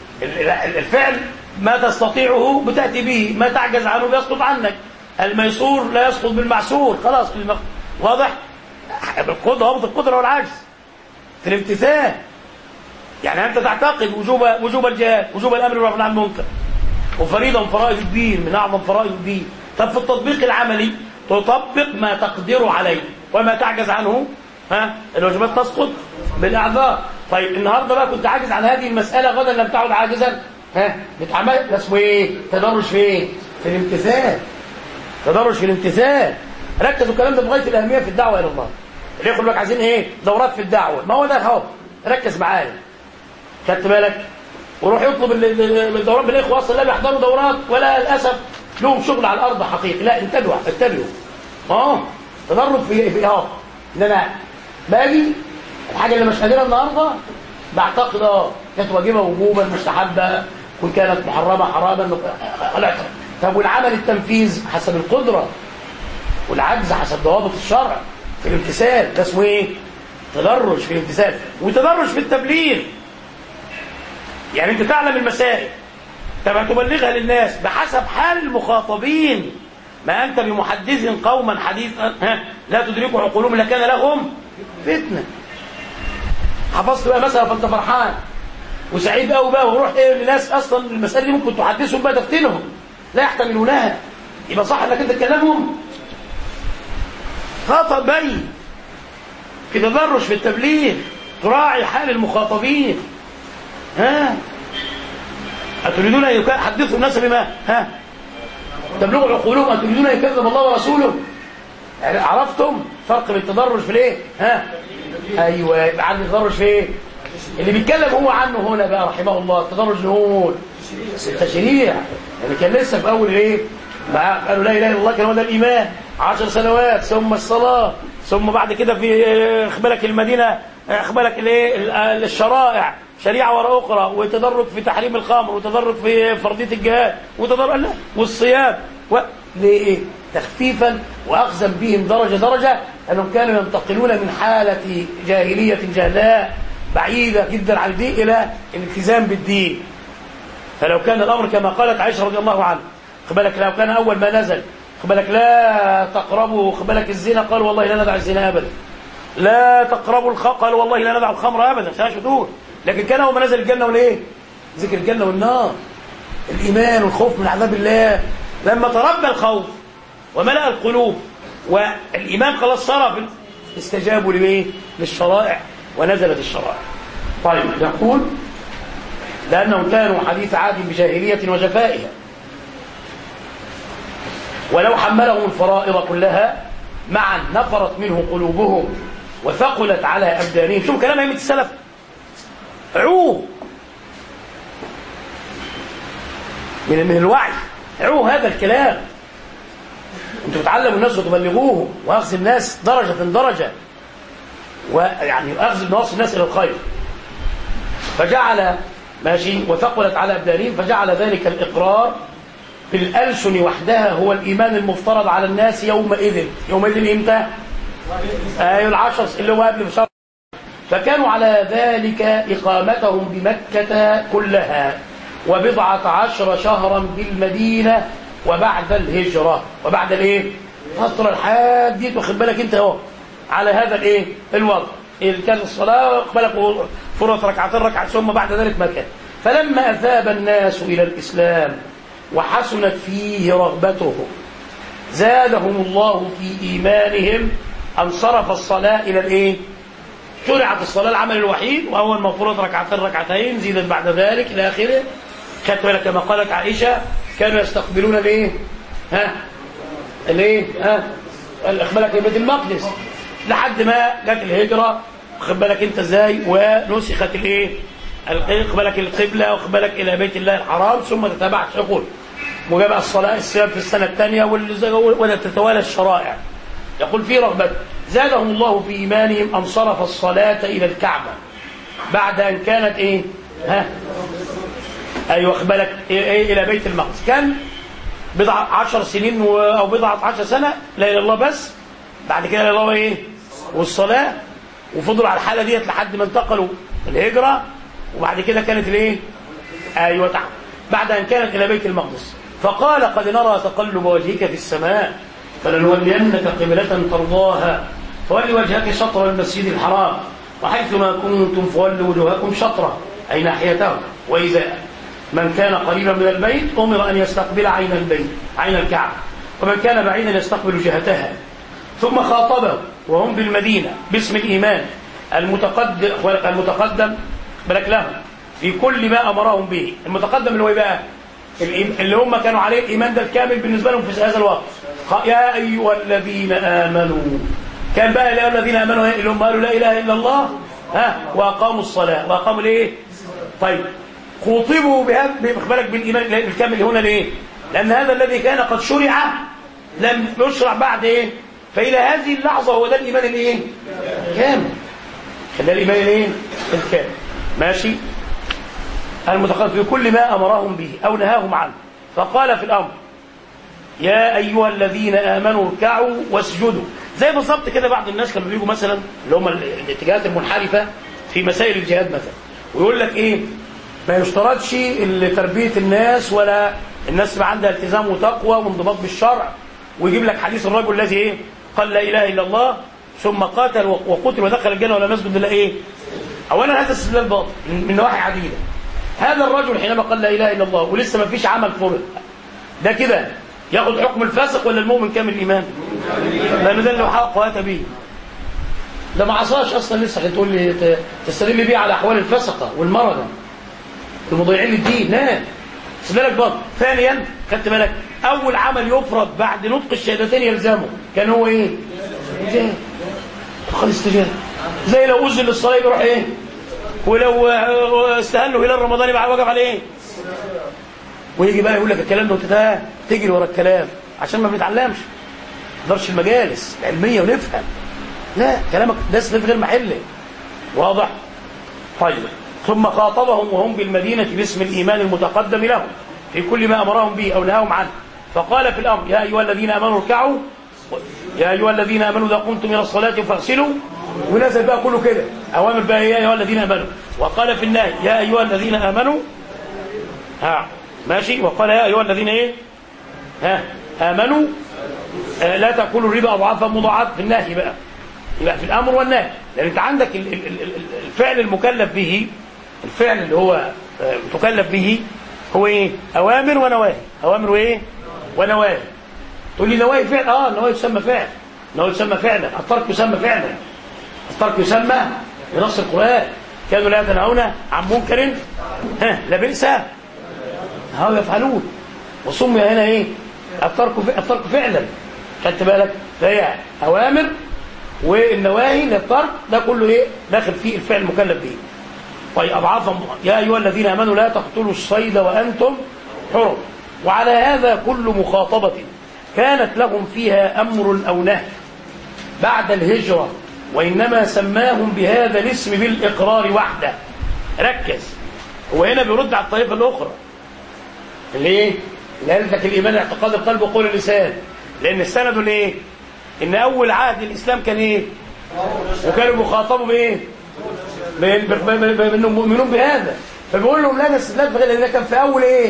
الفعل ما تستطيعه بتأتي به ما تعجز عنه بيسقط عنك الميسور لا يسقط بالمعسور خلاص واضح القدرة ضابط القدرة والعجز في الامتثال يعني أنت تعتقد وجوب وجوب الجهاد وجوب الأمر والنهي عن المنكر وفريضة من فرائض الدين من أعظم فرائض الدين طب في التطبيق العملي تطبق ما تقدر عليه وما تعجز عنه ها الواجبات تسقط بالأعذار طيب النهارده بقى كنت عاجز عن هذه المسألة غدا لم تعد عاجزا ها بتعمل اسمه ايه تدرج في ايه في الامتثال تدرج في الامتثال ركزوا الكلام ده بغايه الاهميه في الدعوه الى الله اللي ياخد بالك عايزين ايه دورات في الدعوه ما هو ده اهو ركز معايا خدت بالك وروح يطلب الدورات بالاخوه اصلا لا بيحضروا دورات ولا للاسف لهم شغل على الارض حقيقي لا انتبهوا انتبهوا اه تدرج في في اه ان انا باجي الحاجه اللي مش قادرها النهارده بعتقد اه كانت واجبه وجوبا مستحبه كن كانت محرمه حراما طب والعمل التنفيذ حسب القدره والعجز حسب ضوابط الشرع في الامتثال ده اسمه ايه تدرج في الامتثال وتدرج في التبليغ يعني انت تعلم المسائل طب هتبلغها للناس بحسب حال المخاطبين ما انت بمحدث قوما حديثا ها لا تدركوا عقولهم لكان لهم فتنه حفظت بقى مثلا فانت فرحان وسعيد قوي بقى وروح ايه لناس اصلا المساله دي ممكن تحدثهم بقى تفتنهم لا يحتملونها يبقى صح انك انت تكلمهم خطأ بين في تدرج في التبليغ تراعي حال المخاطبين ها أتريدون أن يحدثوا الناس بما ها تبلغوا عقولهم أتريدون أن يكذب الله ورسوله يعني عرفتم فرق بين التدرج في الايه ها ايوه يبقى عندي تدرج في ايه اللي بيتكلم هو عنه هنا بقى رحمه الله التدرج نقول التشريع يعني كان لسه في اول ايه قالوا لا اله الا الله كان هو ده الايمان عشر سنوات ثم الصلاه ثم بعد كده في اخبارك المدينه اخبارك الايه الشرائع شريعه وراء اخرى وتدرج في تحريم الخمر وتدرج في فرضيه الجهاد وتدرج لا والصيام و... ليه تخفيفا واخذا بهم درجه درجه انهم كانوا ينتقلون من حاله جاهليه جهلاء بعيده جدا عن الدين الى الالتزام بالدين فلو كان الامر كما قالت عائشه رضي الله عنها بالك لو كان اول ما نزل بالك لا تقربوا بالك الزنا قال والله لا ندع الزنا ابدا لا تقربوا الخمر قال والله لا ندع الخمر ابدا مش شذوذ لكن كان اول ما نزل الجنه والايه ذكر الجنه والنار الايمان والخوف من عذاب الله لما تربى الخوف وملأ القلوب والايمان خلاص صار استجابوا لمين للشرائع ونزلت الشرائع طيب يقول لانهم كانوا حديث عهد بجاهليه وجفائها ولو حملهم الفرائض كلها معا نفرت منه قلوبهم وثقلت على أبدانهم شوف كلام أئمة السلف عوه من من الوعي عوه هذا الكلام انتوا بتعلموا الناس وتبلغوهم واخذ الناس درجة درجة ويعني اخذ نواصي الناس الى الخير فجعل ماشي وثقلت على ابدانهم فجعل ذلك الاقرار بالألسن وحدها هو الإيمان المفترض على الناس يومئذ يومئذ إمتى ايوه العشر اللي هو قبل بشهر فكانوا على ذلك إقامتهم بمكة كلها وبضعة عشر شهرا بالمدينة وبعد الهجرة وبعد الايه فترة الحاج دي واخد بالك انت اهو على هذا الايه الوضع إذ كان الصلاة بالك فرض ركعتين ركعة ثم بعد ذلك مكان فلما أثاب الناس إلى الإسلام وحسنت فيه رغبتهم زادهم الله في إيمانهم انصرف الصلاة إلى الإيه؟ شرعت الصلاة العمل الوحيد وهو المفروض ركعتين ركعتين زيدت بعد ذلك إلى آخره خدت بالك كما قالت عائشة كانوا يستقبلون الإيه؟ ها؟ الإيه؟ ها؟ بالك بيت المقدس لحد ما جت الهجرة واخد بالك أنت إزاي ونسخت الإيه؟ بالك القبلة واخد بالك إلى بيت الله الحرام ثم تتابعت عقول وجاب الصلاة السبب في السنة الثانية وتتوالى الشرائع يقول في رغبة زادهم الله في إيمانهم أن صرف الصلاة إلى الكعبة بعد أن كانت إيه ها أيوة بالك إيه, إيه إلى بيت المقدس كان بضع عشر سنين و... أو بضعة عشر سنة لا إله إلا الله بس بعد كده لا إله إلا الله إيه والصلاة وفضلوا على الحالة ديت لحد ما انتقلوا الهجرة وبعد كده كانت الإيه أيوة تعب بعد أن كانت إلى بيت المقدس فقال قد نرى تقلب وجهك في السماء فلنولينك قبلة ترضاها فول وجهك شطر المسجد الحرام وحيثما كنتم فولوا وجوهكم شطره أي ناحيته وإذا من كان قريبا من البيت أمر أن يستقبل عين البيت عين الكعبة ومن كان بعيدا يستقبل جهتها ثم خاطبه وهم بالمدينة باسم الإيمان المتقدم المتقدم بلك لهم في كل ما أمرهم به المتقدم اللي هو بقى اللي هم كانوا عليه الإيمان ده الكامل بالنسبة لهم في هذا الوقت يا أيها الذين آمنوا كان بقى يا الذين آمنوا اللي هم قالوا لا إله إلا الله ها وأقاموا الصلاة وأقاموا الإيه طيب خطبوا بهذا بالك بالإيمان الكامل هنا ليه لأن هذا الذي كان قد شرع لم يشرع بعد إيه فإلى هذه اللحظة هو ده الإيمان الإيه كامل ده الإيمان الإيه الكامل ماشي المتقدم في كل ما أمرهم به أو نهاهم عنه فقال في الأمر يا أيها الذين آمنوا اركعوا واسجدوا زي بالظبط كده بعض الناس كانوا بيجوا مثلا اللي هم الاتجاهات المنحرفة في مسائل الجهاد مثلا ويقول لك إيه ما يشترطش تربية الناس ولا الناس تبقى عندها التزام وتقوى وانضباط بالشرع ويجيب لك حديث الرجل الذي إيه قال لا إله إلا الله ثم قاتل وقتل ودخل الجنة ولا مسجد إلا إيه أولا هذا استدلال باطل من نواحي عديدة هذا الرجل حينما قال لا إله إلا الله ولسه ما فيش عمل فرض ده كده ياخد حكم الفاسق ولا المؤمن كامل الإيمان لأنه ده اللي حق واتى به ده ما عصاش أصلا لسه هتقول لي تستدل بيه على أحوال الفسقة والمرضى المضيعين للدين لا استدلالك باطل ثانيا خدت بالك أول عمل يفرض بعد نطق الشهادتين يلزمه كان هو إيه؟ جهاد خد استجابة زي لو أذن للصلاة يروح إيه؟ ولو استهلوا هلال رمضان يبقى واقف عليه ايه ويجي بقى يقول لك الكلام ده وانت تجري ورا الكلام عشان ما بنتعلمش ما نحضرش المجالس العلميه ونفهم لا كلامك ده في غير محله واضح طيب ثم خاطبهم وهم بالمدينه باسم الايمان المتقدم لهم في كل ما امرهم به او نهاهم عنه فقال في الامر يا ايها الذين امنوا اركعوا يا ايها الذين امنوا اذا قمتم الى الصلاه فاغسلوا ونزل بقى كله كده اوامر بقى يا ايها الذين امنوا وقال في النهي يا ايها الذين امنوا ها ماشي وقال يا ايها الذين ايه ها امنوا آه لا تاكلوا الربا اضعافا مضاعفه في النهي بقى يبقى في الامر والنهي لان انت عندك الفعل المكلف به الفعل اللي هو مكلف به هو ايه اوامر ونواهي اوامر وايه ونواهي تقول لي نواهي فعل اه النواهي تسمى فعل النواهي تسمى فعلا الترك يسمى فعلا الترك يسمى بنص القرآن كانوا لا يتنهون عن منكر ها لبئس هاو يفعلون وسمي هنا ايه الترك الترك فعلا خدت بالك فهي اوامر والنواهي للترك ده كله ايه داخل فيه الفعل المكلف به طيب اضعافا يا ايها الذين امنوا لا تقتلوا الصيد وانتم حرم وعلى هذا كل مخاطبه كانت لهم فيها امر او نهي بعد الهجره وإنما سماهم بهذا الاسم بالإقرار وحده ركز هو هنا بيرد على الطائفة الأخرى اللي ايه؟ اللي قالت لك الإيمان اعتقاد القلب وقول اللسان لأن السند الايه؟ ان اول عهد الاسلام كان ايه وكانوا بيخاطبوا بايه بان بانهم مؤمنون بهذا فبيقول لهم لا الاستدلال بغير لان ده كان في اول ايه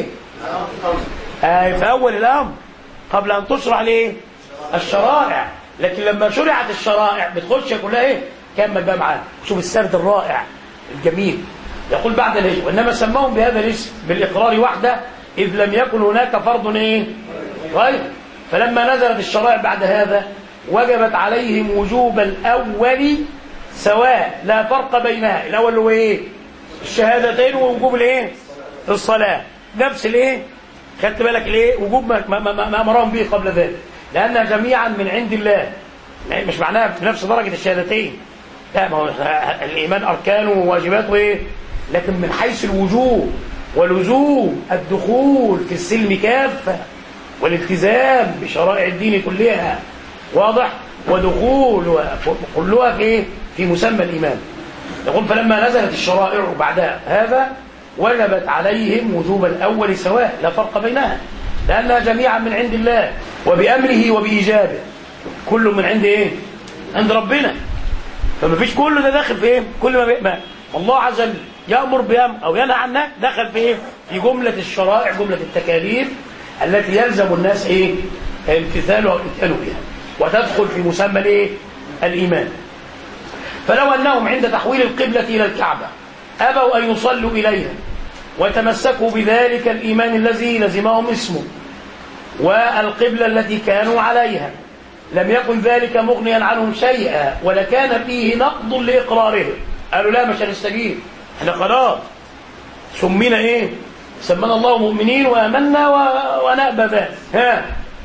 آه في اول الامر قبل ان تشرع ليه الشرائع لكن لما شرعت الشرائع بتخش كلها ايه كمل بقى معانا شوف السرد الرائع الجميل يقول بعد الهجرة وإنما سماهم بهذا الاسم بالإقرار وحده إذ لم يكن هناك فرض إيه غير فلما نزلت الشرائع بعد هذا وجبت عليهم وجوب الأول سواء لا فرق بينها الأول هو إيه الشهادتين ووجوب الإيه الصلاة نفس الإيه خدت بالك الإيه وجوب ما, ما, ما, ما أمرهم به قبل ذلك لأنها جميعا من عند الله مش معناها في نفس درجة الشهادتين لا ما هو الإيمان أركانه وواجباته إيه لكن من حيث الوجوب ولزوم الدخول في السلم كافة والالتزام بشرائع الدين كلها واضح ودخول كلها في إيه؟ في مسمى الإيمان يقول فلما نزلت الشرائع بعد هذا وجبت عليهم وجوب الأول سواء لا فرق بينها لأنها جميعا من عند الله وبأمره وبإيجابه كل من عند إيه عند ربنا فما فيش كل ده داخل في إيه كل ما, بي... ما الله عز وجل يأمر بأمر أو ينهى عن نهي دخل في إيه في جملة الشرائع جملة التكاليف التي يلزم الناس إيه امتثالها والاتيان بها وتدخل في مسمى الإيه الإيمان فلو أنهم عند تحويل القبلة إلى الكعبة أبوا أن يصلوا إليها وتمسكوا بذلك الإيمان الذي لزمهم اسمه والقبلة التي كانوا عليها لم يكن ذلك مغنيا عنهم شيئا ولكان فيه نقض لإقرارهم قالوا لا مش هنستجيب احنا خلاص سمينا ايه سمنا الله مؤمنين وآمنا و... ونأبى ذلك ها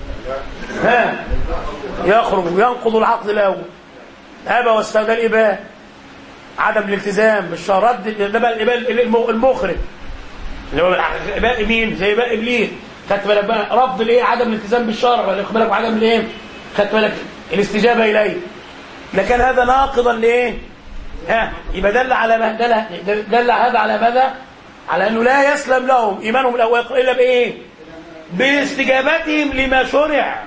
ها يخرج وينقض العقد الأول أبى واستغل الإباء عدم الالتزام بالشهر رد ده بقى الإباء المخرج اللي هو إباء مين زي إباء إبليس خدت بالك بقى رفض الايه عدم الالتزام بالشرع ولا خد بالك وعدم الايه خدت بالك الاستجابه اليه لكن هذا ناقضا لايه ها يبقى دل على ما دل, دل هذا على ماذا على انه لا يسلم لهم ايمانهم الاول الا بايه باستجابتهم لما شرع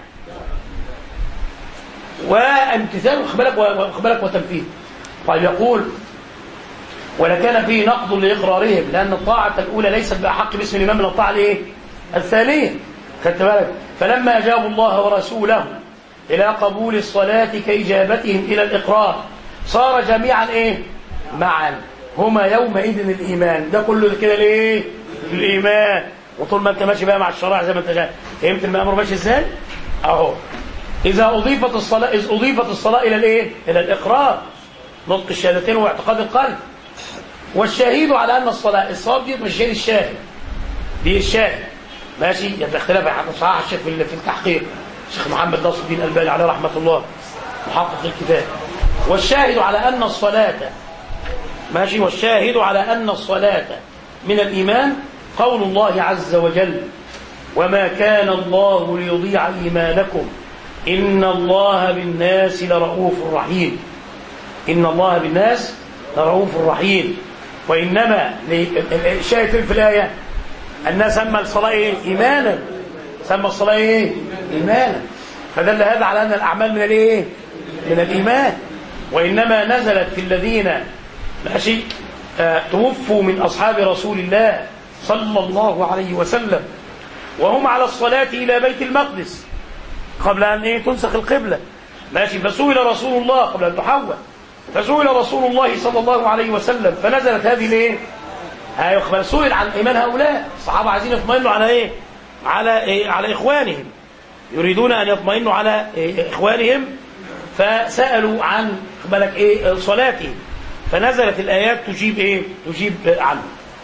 وامتثال خد بالك خد بالك وتنفيذ طيب يقول ولكان فيه نقض لاقرارهم لان الطاعه الاولى ليست باحق باسم الامام من الطاعه الايه الثانيه خدت بالك فلما اجابوا الله ورسوله الى قبول الصلاه كاجابتهم الى الاقرار صار جميعا ايه معا هما يومئذ الايمان ده كله كده ليه الايمان وطول ما انت ماشي بقى مع الشرائع زي ما انت جاي فهمت الامر ماشي ازاي اهو اذا اضيفت الصلاه اذ اضيفت الصلاه الى الايه الى الاقرار نطق الشهادتين واعتقاد القلب والشهيد على ان الصلاه الصواب دي مش شهيد الشاهد دي الشاهد ماشي يبقى اختلاف صحيح الشيخ في التحقيق الشيخ محمد ناصر الدين الالباني عليه رحمه الله محقق الكتاب والشاهد على ان الصلاه ماشي والشاهد على ان الصلاه من الايمان قول الله عز وجل وما كان الله ليضيع ايمانكم ان الله بالناس لرؤوف رحيم ان الله بالناس لرؤوف رحيم وانما الشاهد في الايه الناس سمى الصلاة إيه؟ إيمانا سمى الصلاة إيه؟ إيمانا فدل هذا على أن الأعمال من الإيه؟ من الإيمان وإنما نزلت في الذين ماشي آه توفوا من أصحاب رسول الله صلى الله عليه وسلم وهم على الصلاة إلى بيت المقدس قبل أن إيه تنسخ القبلة ماشي فسئل رسول الله قبل أن تحول فسئل رسول الله صلى الله عليه وسلم فنزلت هذه الإيه؟ ايوه سئل عن ايمان هؤلاء الصحابه عايزين يطمئنوا على ايه على إيه؟ على اخوانهم يريدون ان يطمئنوا على إيه؟ اخوانهم فسالوا عن بالك ايه صلاتهم فنزلت الايات تجيب ايه تجيب عنه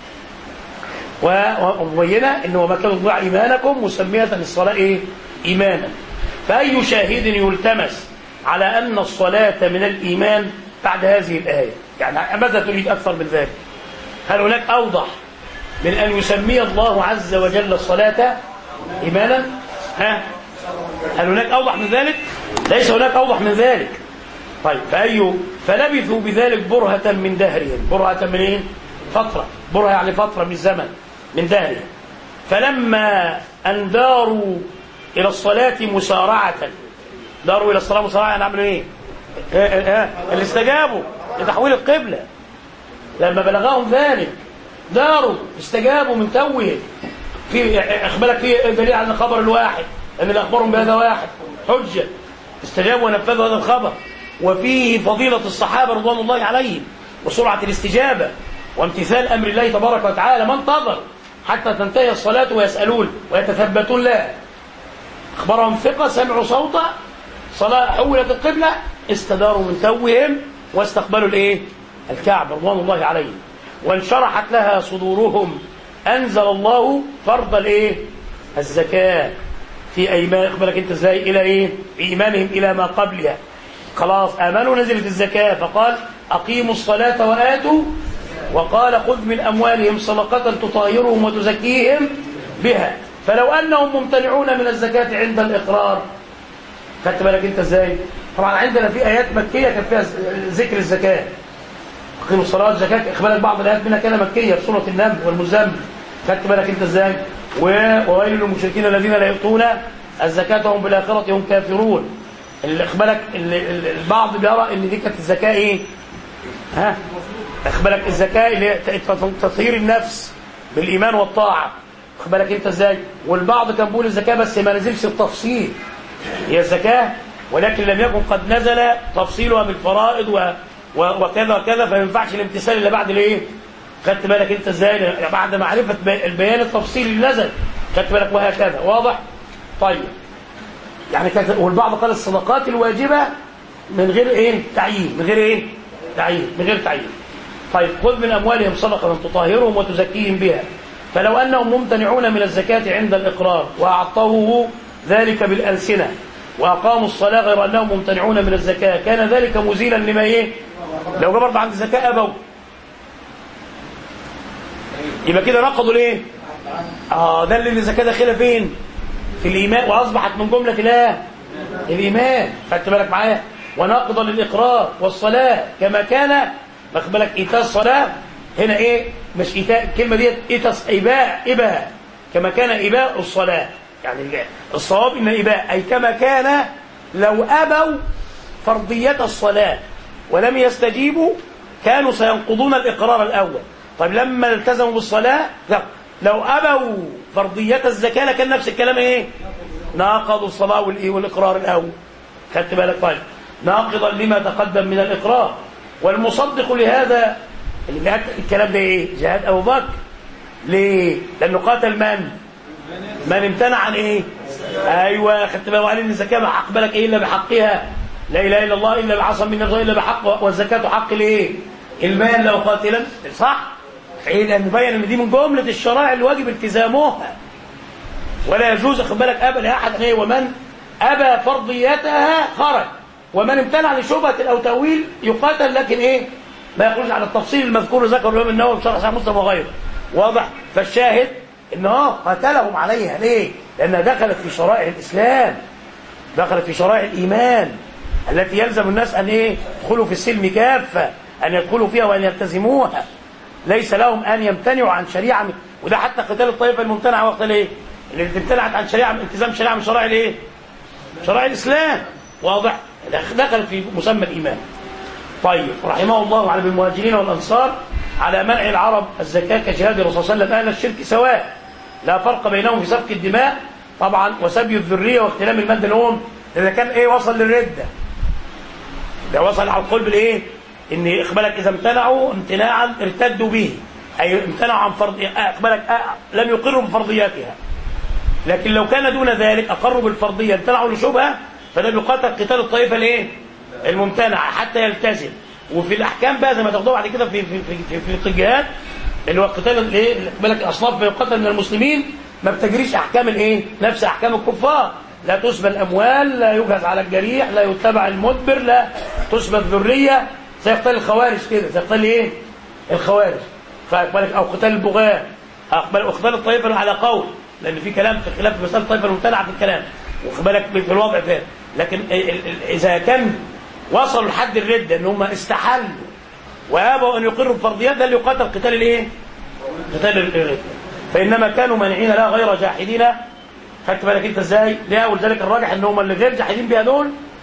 ومبينه ان وما كان يضيع ايمانكم مسميه الصلاه ايه ايمانا فاي شاهد يلتمس على ان الصلاه من الايمان بعد هذه الايه يعني ماذا تريد اكثر من ذلك هل هناك أوضح من أن يسمي الله عز وجل الصلاة إيمانا ها هل هناك أوضح من ذلك ليس هناك أوضح من ذلك طيب فأي فلبثوا بذلك برهة من دهرهم برهة من إيه فترة برهة يعني فترة من الزمن من دهرهم فلما أن داروا إلى الصلاة مسارعة داروا الى الصلاه والصلاه هنعمل ايه؟ إيه إيه إيه؟ اللي استجابوا لتحويل القبله لما بلغهم ذلك داروا استجابوا من توه في اخبارك في دليل على الخبر الواحد ان اللي اخبرهم بهذا واحد حجه استجابوا ونفذوا هذا الخبر وفيه فضيله الصحابه رضوان الله عليهم وسرعه الاستجابه وامتثال امر الله تبارك وتعالى ما انتظر حتى تنتهي الصلاه ويسالون ويتثبتون لها اخبرهم ثقه سمعوا صوتا صلاه حولت القبله استداروا من توهم واستقبلوا الايه الكعبه رضوان الله عليهم وانشرحت لها صدورهم انزل الله فرض الايه الزكاه في ايمان اخبرك انت ازاي الى ايه في ايمانهم الى ما قبلها خلاص امنوا نزلت الزكاه فقال اقيموا الصلاه واتوا وقال خذ من اموالهم صدقه تطهرهم وتزكيهم بها فلو انهم ممتنعون من الزكاه عند الاقرار خدت بالك انت ازاي طبعا عندنا في ايات مكيه كان فيها ذكر الزكاه اقيموا الصلاه والزكاه اخبارك بعض الايات منها كان مكيه في سوره النمل والمزمل خدت بالك انت ازاي وويل للمشركين الذين لا يؤتون الزكاه وهم بالاخره هم كافرون اللي اخبارك البعض بيرى ان دي كانت الزكاه ايه ها اخبارك الزكاه اللي هي تطهير النفس بالايمان والطاعه اخبارك انت ازاي والبعض كان بيقول الزكاه بس ما نزلش التفصيل هي الزكاه ولكن لم يكن قد نزل تفصيلها بالفرائض و وكذا وكذا فما ينفعش الامتثال الا بعد الايه؟ خدت بالك انت ازاي؟ بعد معرفه البيان التفصيلي اللي نزل خدت بالك وهكذا واضح؟ طيب يعني كانت والبعض قال الصدقات الواجبه من غير ايه؟ تعيين من غير ايه؟ تعيين من غير تعيين طيب خذ من اموالهم صدقه تطهرهم وتزكيهم بها فلو انهم ممتنعون من الزكاه عند الاقرار واعطوه ذلك بالالسنه واقاموا الصلاه غير انهم ممتنعون من الزكاه كان ذلك مزيلا لما ايه؟ لو جبر عند الزكاه ابوا يبقى كده نقضوا ليه؟ اه ده اللي الزكاه داخله فين؟ في الايمان واصبحت من جمله الايه؟ الايمان خدت بالك معايا؟ وناقضا للاقرار والصلاه كما كان واخد بالك ايتاء الصلاه هنا ايه؟ مش ايتاء الكلمه ديت ايتاء اباء اباء كما كان اباء الصلاه يعني الصواب ان اباء اي كما كان لو ابوا فرضيه الصلاه ولم يستجيبوا كانوا سينقضون الاقرار الاول طيب لما التزموا بالصلاه لا لو ابوا فرضيه الزكاه لكان نفس الكلام ايه ناقضوا الصلاه والايه والاقرار الاول خدت بالك طيب ناقضا لما تقدم من الاقرار والمصدق لهذا الكلام ده ايه جهاد ابو بكر ليه لانه قاتل من من امتنع عن ايه ايوه خدت بالك وقال ان الزكاه ما حق بالك ايه الا بحقها لا اله الا الله الا بعصم من الرجل الا بحق والزكاه حق الايه المال لو قاتلا صح ايه لان بين ان دي من جمله الشرائع اللي واجب التزامها ولا يجوز خد بالك ابدا لاحد ايه ومن ابى فرضيتها خرج ومن امتنع لشبهه او تاويل يقاتل لكن ايه ما يخرج على التفصيل المذكور ذكر الامام النووي في شرح صحيح مسلم وغيره واضح فالشاهد ان اه قاتلهم عليها ليه لانها دخلت في شرائع الاسلام دخلت في شرائع الايمان التي يلزم الناس ان ايه يدخلوا في السلم كافه ان يدخلوا فيها وان يلتزموها ليس لهم ان يمتنعوا عن شريعه وده حتى قتال الطائفه الممتنعه وقت الايه اللي امتنعت عن شريعه التزام شريعه من شرائع الايه شرائع الاسلام واضح دخل في مسمى الايمان طيب رحمه الله على المهاجرين والانصار على منع العرب الزكاه كجهاد الرسول صلى الله عليه وسلم اهل الشرك سواء لا فرق بينهم في سفك الدماء طبعا وسبي الذريه واختلام الماده لهم اذا كان ايه وصل للرده ده وصل على القلب الايه ان اخبارك اذا امتنعوا امتناعا ارتدوا به اي امتنعوا عن فرض اخبارك لم يقروا بفرضياتها لكن لو كان دون ذلك اقروا بالفرضيه امتنعوا لشبهه فده بيقاتل قتال الطائفه الايه الممتنعه حتى يلتزم وفي الاحكام بقى زي ما تاخدوها بعد كده في في في في, في الجهاد اللي هو قتال الايه بالك الاصناف بيقاتل من المسلمين ما بتجريش احكام الايه نفس احكام الكفار لا تسبى الاموال لا يجهز على الجريح لا يتبع المدبر لا تسبى الذريه زي قتال الخوارج كده زي قتال ايه الخوارج فاقبلك او قتال البغاة اقبل اقبال الطائفه على قول لان في كلام في خلاف في مساله الطائفه الممتنعه في الكلام وخبالك في الوضع ده لكن اذا كان وصلوا لحد الرده ان هم استحلوا وابوا ان يقروا بفرضيات ده اللي يقاتل قتال الايه؟ قتال الرده فانما كانوا مانعين لا غير جاحدين خدت بالك انت ازاي؟ ليه ولذلك الراجح ان هم اللي غير جاحدين بها دول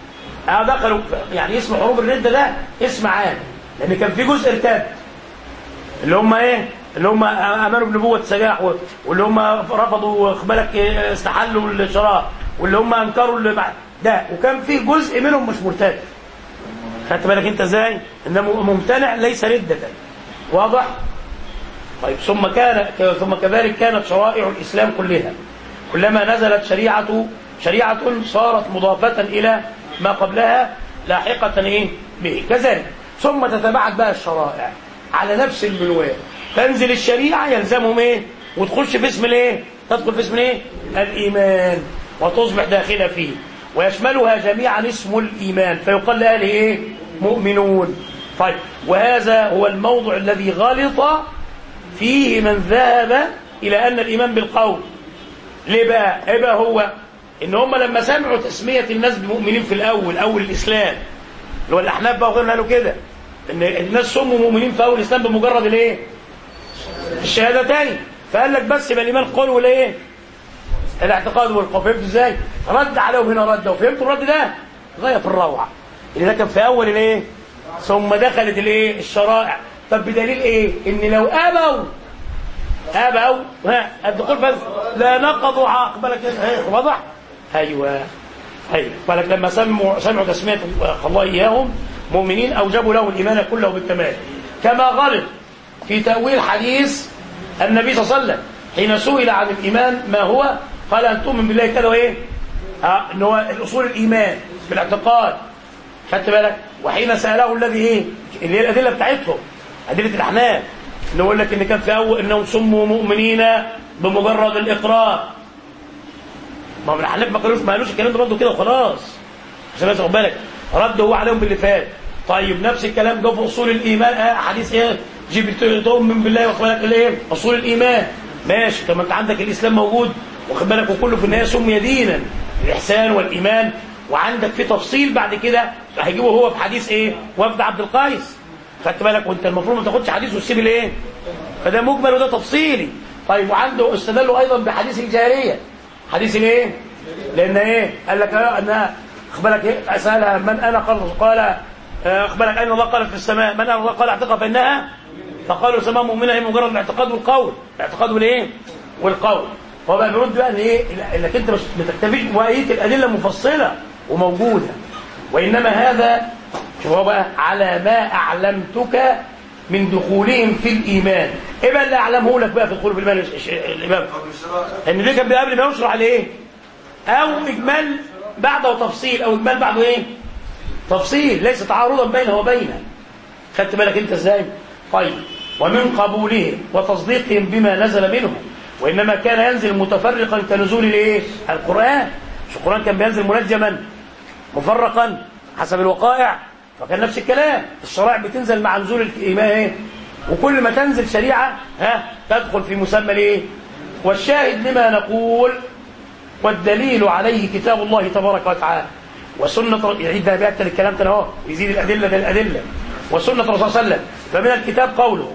اه دخلوا يعني اسم حروب الردة ده اسم عام لأن كان في جزء ارتد اللي هم ايه اللي هم امنوا بنبوه السجاح و- واللي هم رفضوا خد بالك إيه، استحلوا الشراب واللي هم انكروا اللي بعد ده وكان في جزء منهم مش مرتد خدت بالك انت ازاي انه ممتنع ليس رده واضح طيب ثم كان ثم كذلك كانت شرائع الاسلام كلها كلما نزلت شريعه شريعه صارت مضافه الى ما قبلها لاحقه ايه به كذلك ثم تتبعت بقى الشرائع على نفس المنوال تنزل الشريعه يلزمهم ايه وتخش في اسم الايه تدخل في اسم الايه الايمان وتصبح داخله فيه ويشملها جميعا اسم الايمان فيقال لاهله ايه مؤمنون طيب وهذا هو الموضع الذي غلط فيه من ذهب إلى أن الإيمان بالقول ليه بقى؟ إيه بقى هو؟ إن هم لما سمعوا تسمية الناس بمؤمنين في الأول أول الإسلام اللي هو الأحناف بقى وغيرهم قالوا كده إن الناس سموا مؤمنين في أول الإسلام بمجرد الإيه؟ الشهادتين فقال لك بس يبقى الإيمان قول والإيه؟ الاعتقاد والقول فهمت إزاي؟ رد عليهم هنا رد وفهمتوا الرد ده؟ غاية في الروعة اللي ده كان في أول الإيه؟ ثم دخلت الإيه؟ الشرائع طب بدليل إيه؟ إن لو أبوا أبوا ها الدخول بس لا نقضوا عقبلك واضح أيوة أيوة بالك لما سمعوا سمعوا تسمية الله إياهم مؤمنين أوجبوا له الإيمان كله بالكمال كما غلط في تأويل حديث النبي صلى الله عليه وسلم حين سئل عن الإيمان ما هو قال أن تؤمن بالله كذا وإيه آه إن هو الأصول الإيمان بالاعتقاد خدت بالك وحين سأله الذي إيه اللي هي الأدلة بتاعتهم أدلة الأحناف اللي يقول لك إن كان في أول إنهم سموا مؤمنين بمجرد الإقرار ما هو الأحناف ما قالوش ما قالوش الكلام ده برضه كده وخلاص عشان الناس واخد بالك رد هو عليهم باللي فات طيب نفس الكلام جه في أصول الإيمان آه حديث إيه جبت تؤمن بالله واخد بالك الإيه أصول الإيمان ماشي طب ما أنت عندك الإسلام موجود واخد بالك وكله في النهاية سمي دينا الإحسان والإيمان وعندك في تفصيل بعد كده هيجيبه هو في حديث ايه وفد عبد القيس خدت بالك وانت المفروض ما تاخدش حديث وتسيب الايه فده مجمل وده تفصيلي طيب وعنده استدلوا ايضا بحديث الجاريه حديث الايه لان ايه قال لك اه انها خد بالك ايه سالها من انا قال قال آه، خد بالك اين الله قال في السماء من انا الله قال اعتقها فانها فقالوا سماء مؤمنه هي مجرد الاعتقاد والقول الاعتقاد والايه والقول هو بقى بيرد بقى ان ايه انك انت مش بتكتفيش بقيه الادله مفصله وموجوده وانما هذا شوف هو بقى على ما اعلمتك من دخولهم في الايمان ايه بقى اللي اعلمه لك بقى في الدخول في الايمان الش- الش- الامام ان دي كان قبل ما يشرح الايه او اجمال بعده تفصيل او اجمال بعده ايه تفصيل ليس تعارضا بينه وبينه خدت بالك انت ازاي طيب ومن قبولهم وتصديقهم بما نزل منهم وانما كان ينزل متفرقا كنزول الايه القران مش القران كان بينزل منجما مفرقا حسب الوقائع فكان نفس الكلام الشرائع بتنزل مع نزول الايمان ايه وكل ما تنزل شريعه ها تدخل في مسمى الايه والشاهد لما نقول والدليل عليه كتاب الله تبارك وتعالى وسنة يعيد ده بيأكد الكلام تاني اهو ويزيد الأدلة بالأدلة وسنة الرسول صلى الله عليه وسلم فمن الكتاب قوله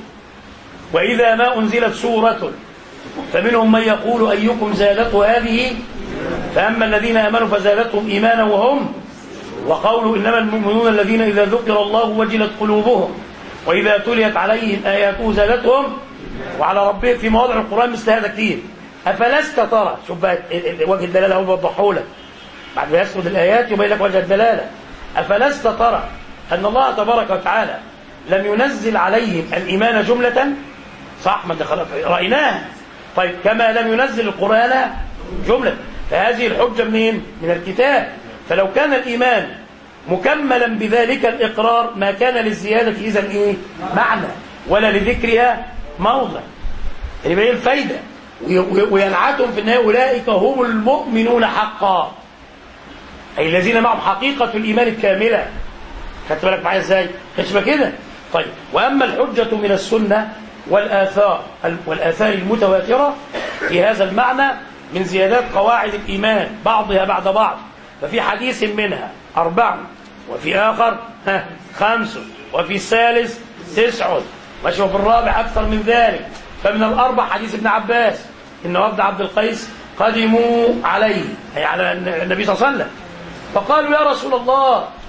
وإذا ما أنزلت سورة فمنهم من يقول أيكم زادته هذه فأما الذين آمنوا فزادتهم إيمانا وهم وقولوا إنما المؤمنون الذين إذا ذكر الله وجلت قلوبهم وإذا تليت عليهم آياته زادتهم وعلى ربهم في مواضع القرآن مثل هذا كتير أفلست ترى شوف بقى ال- ال- وجه الدلالة هو بيوضحه لك بعد ما يسرد الآيات يبين لك وجه الدلالة أفلست ترى أن الله تبارك وتعالى لم ينزل عليهم الإيمان جملة صح ما دخل رأيناها طيب كما لم ينزل القرآن جملة فهذه الحجة منين؟ من الكتاب فلو كان الإيمان مكملا بذلك الإقرار ما كان للزيادة إذا إيه؟ معنى ولا لذكرها موضع يعني ايه الفايدة وي- وي- وينعتهم في النهاية أولئك هم المؤمنون حقا أي الذين معهم حقيقة الإيمان الكاملة خدت بالك معايا ازاي كانش يبقى كده طيب واما الحجه من السنه والاثار والاثار المتواتره في هذا المعنى من زيادات قواعد الايمان بعضها بعد بعض ففي حديث منها اربع وفي اخر ها خمس وفي الثالث تسع ماشي وفي الرابع اكثر من ذلك فمن الاربع حديث ابن عباس ان وفد عبد القيس قدموا عليه اي على النبي صلى الله عليه وسلم فقالوا يا رسول الله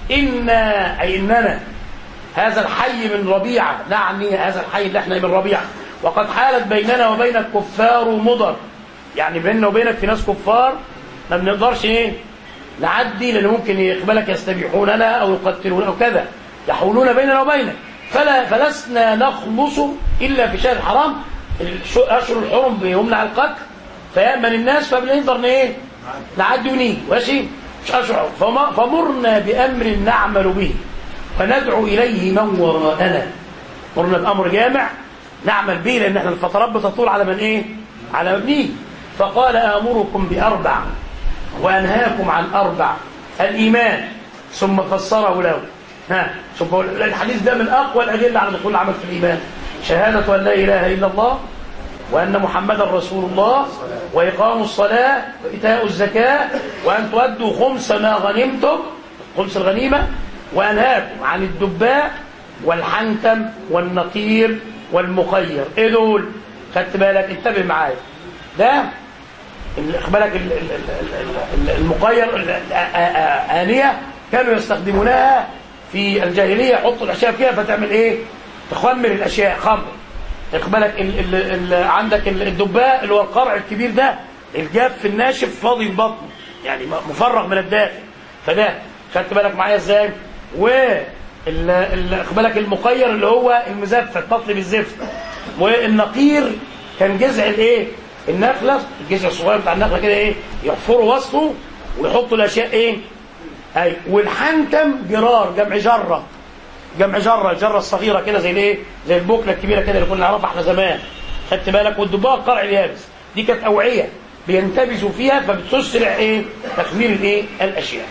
إنا أي إننا هذا الحي من ربيعة نعني هذا الحي اللي احنا من ربيعة وقد حالت بيننا وبين الكفار مضر يعني بيننا وبينك في ناس كفار ما بنقدرش ايه نعدي لان ممكن يقبلك يستبيحوننا او يقتلوننا او كذا يحولون بيننا وبينك فلا فلسنا نخلص الا في شهر الحرام الش- اشهر الحرم بيمنع القتل فيامن الناس فبنقدر ايه نعدي ونيجي ماشي مش اشهر فما- فمرنا بامر نعمل به فندعو اليه من وراءنا مرنا بامر جامع نعمل به لان احنا الفترات بتطول على من ايه على ما بنيجي فقال امركم باربع وانهاكم عن اربع الايمان ثم فسره له ها شوف هو الحديث ده من اقوى الادله على دخول العمل في الايمان شهاده ان لا اله الا الله وان محمدا رسول الله واقام الصلاه وايتاء الزكاه وان تؤدوا خمس ما غنمتم خمس الغنيمه وانهاكم عن الدباء والحنتم والنقير والمخير ايه دول خدت بالك انتبه معايا ده ال- خد بالك ال- ال- ال- ال- المقير ال- ال- آ- آ- آنية كانوا يستخدمونها في الجاهلية يحطوا الأشياء فيها فتعمل إيه؟ تخمر الأشياء خمر خد بالك ال- ال- ال- عندك ال- الدباء اللي هو القرع الكبير ده الجاف الناشف فاضي البطن يعني م- مفرغ من الداخل فده خدت بالك معايا ازاي؟ و ال- ال- خد بالك المقير اللي هو المزفت تطلي بالزفت والنقير كان جذع الايه؟ النخله الجذع الصغير بتاع النخله كده ايه؟ يحفروا وسطه ويحطوا الاشياء ايه؟ اي والحنتم جرار جمع جره جمع جره الجره الصغيره كده زي الايه؟ زي البوكله الكبيره كده اللي كنا نعرفها احنا زمان خدت بالك والدباء القرع اليابس دي كانت اوعيه بينتبذوا فيها فبتسرع ايه؟ تخمير الايه؟ الاشياء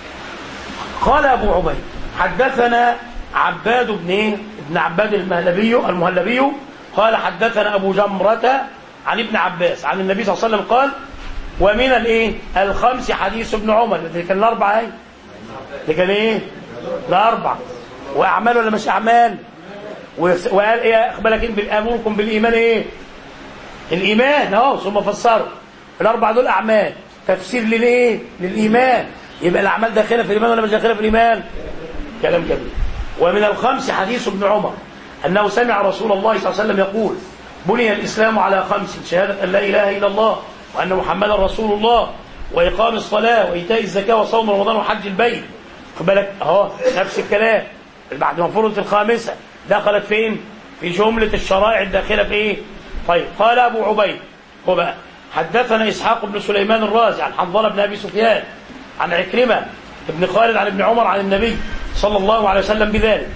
قال أبو عبيد حدثنا عباد بن إيه؟ ابن عباد المهلبي المهلبي قال حدثنا أبو جمرة عن ابن عباس عن النبي صلى الله عليه وسلم قال ومن الايه الخمس حديث ابن عمر اللي كان الاربعه ايه اللي كان ايه الاربع واعمال ولا مش اعمال ويس- وقال ايه اخبرك إيه امركم بالايمان ايه الايمان اهو ثم فسروا الاربع دول اعمال تفسير للايه للايمان يبقى الاعمال داخله في الايمان ولا مش داخله في الايمان كلام جميل ومن الخمس حديث ابن عمر انه سمع رسول الله صلى الله عليه وسلم يقول بني الاسلام على خمس شهاده ان لا اله الا الله وان محمدا رسول الله واقام الصلاه وايتاء الزكاه وصوم رمضان وحج البيت خد بالك اهو نفس الكلام بعد ما فرضت الخامسه دخلت فين في جمله الشرائع الداخله في ايه طيب قال ابو عبيد هو بقى حدثنا اسحاق بن سليمان الرازي عن حنظله بن ابي سفيان عن عكرمه بن خالد عن ابن عمر عن النبي صلى الله عليه وسلم بذلك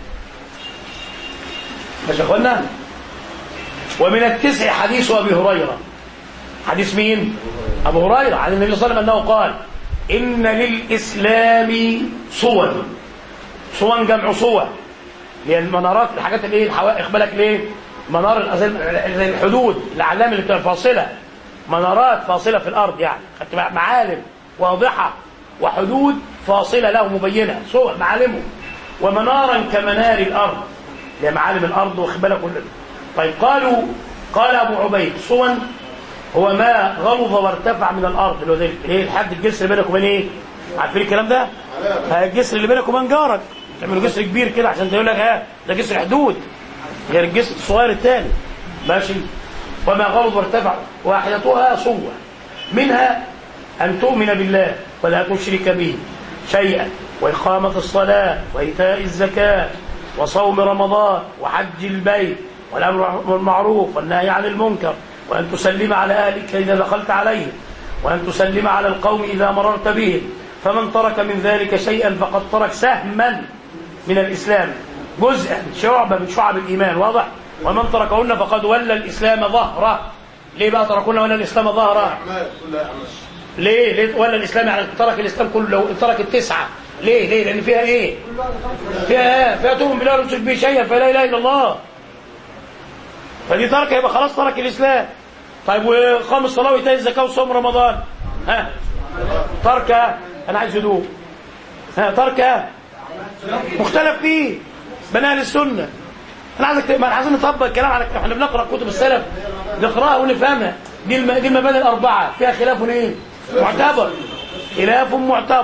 ماشي يا اخوانا ومن التسع حديث ابي هريره حديث مين ابو هريره عن النبي صلى الله عليه وسلم انه قال ان للاسلام صور صور جمع صور هي المنارات الحاجات اللي ايه الحوائق بالك ليه منار ال- زي زي الحدود الاعلام اللي بتبقى فاصله منارات فاصله في الارض يعني خدت بالك؟ معالم واضحه وحدود فاصله له مبينه صور معالمه ومنارا كمنار الارض هي معالم الارض واخد بالك كل طيب قالوا قال ابو عبيد صون هو ما غلظ وارتفع من الارض اللي هو زي ايه الحد الجسر بينك وبين ايه عارفين الكلام ده ها الجسر اللي بينك وبين جارك تعملوا جسر كبير كده عشان تقول لك ها ده جسر حدود غير الجسر الصغير الثاني ماشي وما غلظ وارتفع واحدتها صوة منها أن تؤمن بالله ولا تشرك به شيئا وإقامة الصلاة وإيتاء الزكاة وصوم رمضان وحج البيت والأمر بالمعروف والنهي عن المنكر وأن تسلم على أهلك إذا دخلت عليهم وأن تسلم على القوم إذا مررت بهم فمن ترك من ذلك شيئا فقد ترك سهما من الإسلام جزءا شعبة من شعب الإيمان واضح ومن تركهن فقد ولى الإسلام ظهره ليه بقى تركون ولا الإسلام ظهره ليه ليه ولا الإسلام يعني ترك الإسلام كله لو ترك التسعة ليه ليه لأن فيها إيه فيها فيها تؤمن بالله ولا تشرك به شيئا فلا إله إلا الله فدي ترك يبقى خلاص ترك الإسلام طيب وقام الصلاة وإيتاء الزكاة وصوم رمضان ها ترك أنا عايز هدوء ها ترك مختلف فيه بني اهل السنه انا عايزك ما عايزين نطبق الكلام على احنا بنقرا كتب السلف نقراها ونفهمها دي الم... دي المبادئ الاربعه فيها خلاف ايه معتبر خلاف معتبر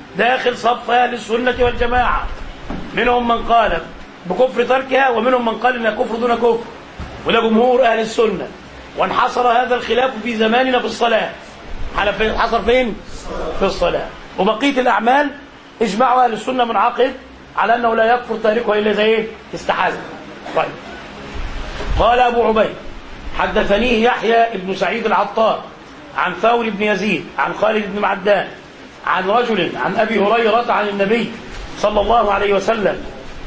داخل صف أهل السنة والجماعة منهم من قال بكفر تركها ومنهم من قال إنها كفر دون كفر وده جمهور أهل السنة وانحصر هذا الخلاف في زماننا في الصلاة حصر فين؟ في الصلاة وبقية الأعمال اجمعوا أهل السنة منعقد على أنه لا يكفر تاركها إلا زي إيه؟ استحاذة طيب قال أبو عبيد حدثنيه يحيى بن سعيد العطار عن ثور بن يزيد عن خالد بن معدان عن رجل عن أبي هريرة عن النبي صلى الله عليه وسلم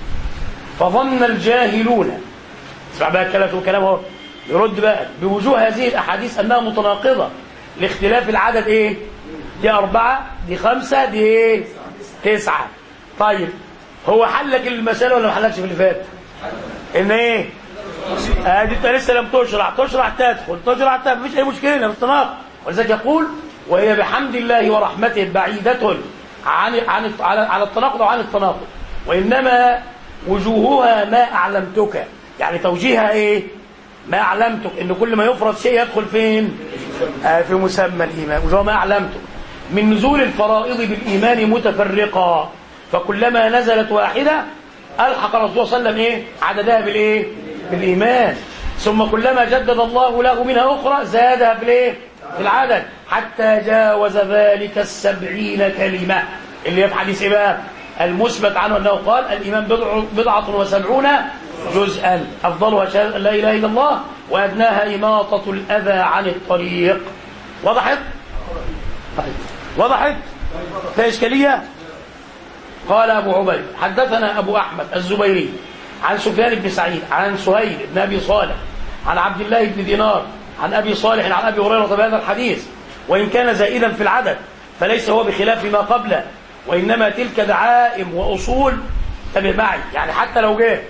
فظن الجاهلون اسمع بقى الكلام كلامه يرد بقى بوجوه هذه الأحاديث أنها متناقضة لاختلاف العدد إيه دي أربعة دي خمسة دي إيه تسعة طيب هو حلك المسألة ولا ما حلكش في اللي فات إن إيه آه دي انت لسه لم تشرع تشرع تدخل تشرع تدخل مفيش اي مشكله في التناقض ولذلك يقول وهي بحمد الله ورحمته بعيده عن عن على على التناقض وعن التناقض وانما وجوهها ما اعلمتك يعني توجيهها ايه ما اعلمتك ان كل ما يفرض شيء يدخل فين آه في مسمى الايمان وجوه ما اعلمتك من نزول الفرائض بالايمان متفرقه فكلما نزلت واحده الحق الرسول صلى الله عليه وسلم ايه عددها بالايه بالإيمان ثم كلما جدد الله له منها أخرى زادها في الايه في العدد حتى جاوز ذلك السبعين كلمة اللي هي في حديث إيه بقى المثبت عنه أنه قال الإيمان بضع بضعة وسبعون جزءا أفضلها شهادة لا إله إلا الله وأدناها إماطة الأذى عن الطريق وضحت؟ طيب وضحت؟ في إشكالية؟ قال أبو عبيد حدثنا أبو أحمد الزبيري عن سفيان بن سعيد عن سهيل بن أبي صالح عن عبد الله بن دينار عن أبي صالح عن أبي هريرة بهذا الحديث وإن كان زائدا في العدد فليس هو بخلاف ما قبله وإنما تلك دعائم وأصول انتبه معي يعني حتى لو جه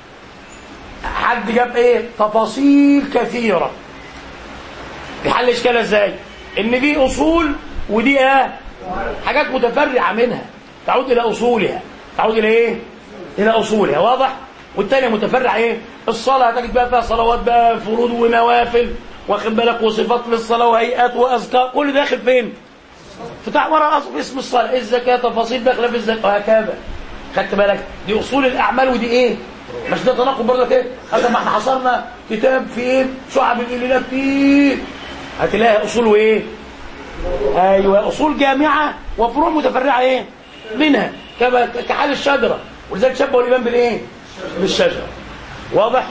حد جاب ايه تفاصيل كثيرة يحل اشكالها ازاي ان دي اصول ودي ايه حاجات متفرعة منها تعود الى اصولها تعود الى ايه الى اصولها واضح والتانية متفرع ايه الصلاة هتجد بقى فيها صلوات بقى فروض ونوافل واخد بالك وصفات للصلاة وهيئات واذكار كل ده داخل فين فتح ورا اصل اسم الصلاة الزكاة تفاصيل داخله في الزكاة وهكذا خدت بالك دي اصول الاعمال ودي ايه مش ده تناقض برضك ايه هذا ما احنا حصرنا كتاب في ايه شعب الاله كتير هتلاقي اصوله ايه ايوه اصول جامعه وفروع متفرعه ايه منها كما كحال الشجره ولذلك شبهوا الايمان بالايه بالشجره واضح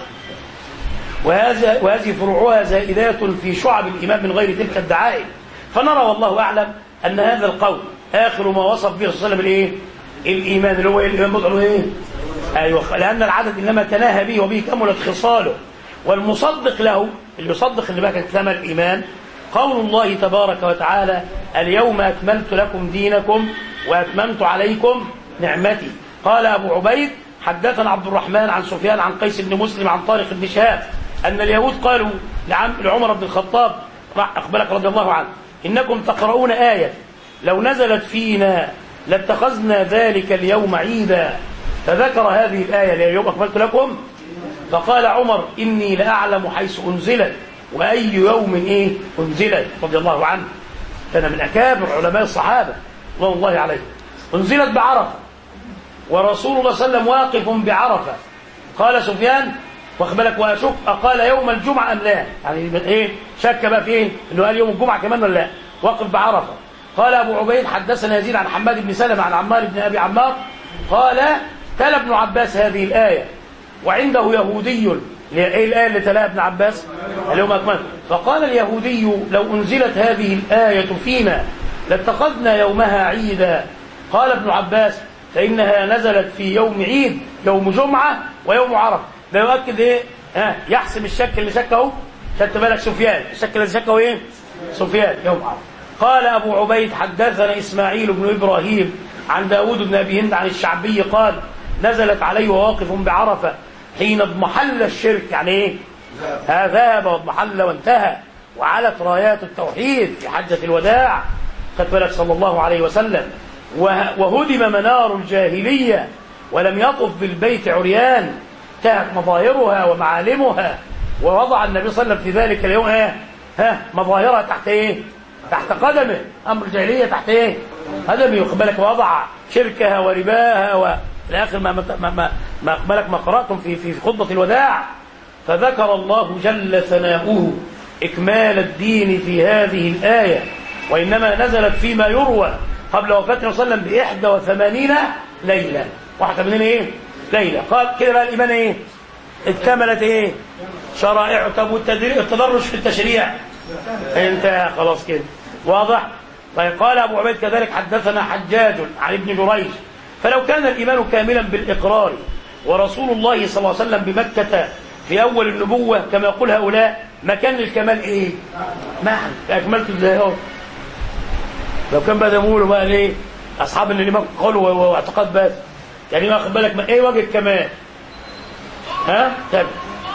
وهذا وهذه فروعها زائدات في شعب الايمان من غير تلك الدعائم فنرى والله اعلم ان هذا القول اخر ما وصف به صلى الله عليه وسلم الايه الايمان اللي هو الايمان بضعه ايه ايوه لان العدد انما تناهى به وبه كملت خصاله والمصدق له اللي يصدق ان بقى كلام الايمان قول الله تبارك وتعالى اليوم اكملت لكم دينكم واتممت عليكم نعمتي قال ابو عبيد حدثنا عبد الرحمن عن سفيان عن قيس بن مسلم عن طارق بن شهاب ان اليهود قالوا لعم لعمر بن الخطاب اخبرك رضي الله عنه انكم تقرؤون ايه لو نزلت فينا لاتخذنا ذلك اليوم عيدا فذكر هذه الآية اليوم أكملت لكم فقال عمر إني لأعلم حيث أنزلت وأي يوم إيه أنزلت رضي الله عنه كان من أكابر علماء الصحابة الله الله عليه أنزلت بعرفة ورسول الله صلى الله عليه وسلم واقف بعرفة قال سفيان واخبرك واشك قال يوم الجمعة أم لا يعني إيه شك بقى في إيه إنه قال يوم الجمعة كمان ولا لا واقف بعرفة قال أبو عبيد حدثنا يزيد عن حماد بن سلمة عن عمار بن أبي عمار قال تلا ابن عباس هذه الآية وعنده يهودي ايه الآية اللي تلاها ابن عباس اليوم أكمل فقال اليهودي لو أنزلت هذه الآية فينا لاتخذنا يومها عيدا قال ابن عباس فإنها نزلت في يوم عيد يوم جمعة ويوم عرفة ده يؤكد ايه ها يحسم الشك اللي شكه خدت بالك سفيان الشك اللي شكه ايه سفيان يوم عرفة قال أبو عبيد حدثنا إسماعيل بن إبراهيم عن داود بن أبي هند عن الشعبي قال نزلت عليه وواقف بعرفة حين اضمحل الشرك يعني ايه ذهب واضمحل وانتهى وعلت رايات التوحيد في حجة الوداع خد بالك صلى الله عليه وسلم وهدم منار الجاهلية ولم يطف بالبيت عريان انتهت مظاهرها ومعالمها ووضع النبي صلى الله عليه وسلم في ذلك اليوم ايه ها مظاهرها تحت ايه تحت قدمه امر الجاهليه تحت ايه قدمه واخد بالك وضع شركها ورباها والى اخر ما ما ما ما واخد بالك ما قراتم في في خطبه الوداع فذكر الله جل ثناؤه اكمال الدين في هذه الايه وانما نزلت فيما يروى قبل وفاته صلى الله عليه وسلم ب 81 ليله 81 ايه ليله قال كده بقى الايمان ايه اكتملت ايه شرائع طب والتدري- التدرج في التشريع انت خلاص كده واضح طيب قال ابو عبيد كذلك حدثنا حجاج عن ابن جريج فلو كان الايمان كاملا بالاقرار ورسول الله صلى الله عليه وسلم بمكه في اول النبوه كما يقول هؤلاء مكان الكمال ايه معنى اكملت ازاي اهو لو كان بقى يقولوا بقى ليه اصحاب ان الامام قالوا واعتقاد بس يعني ما واخد بالك ما ايه وجه الكمال ها طيب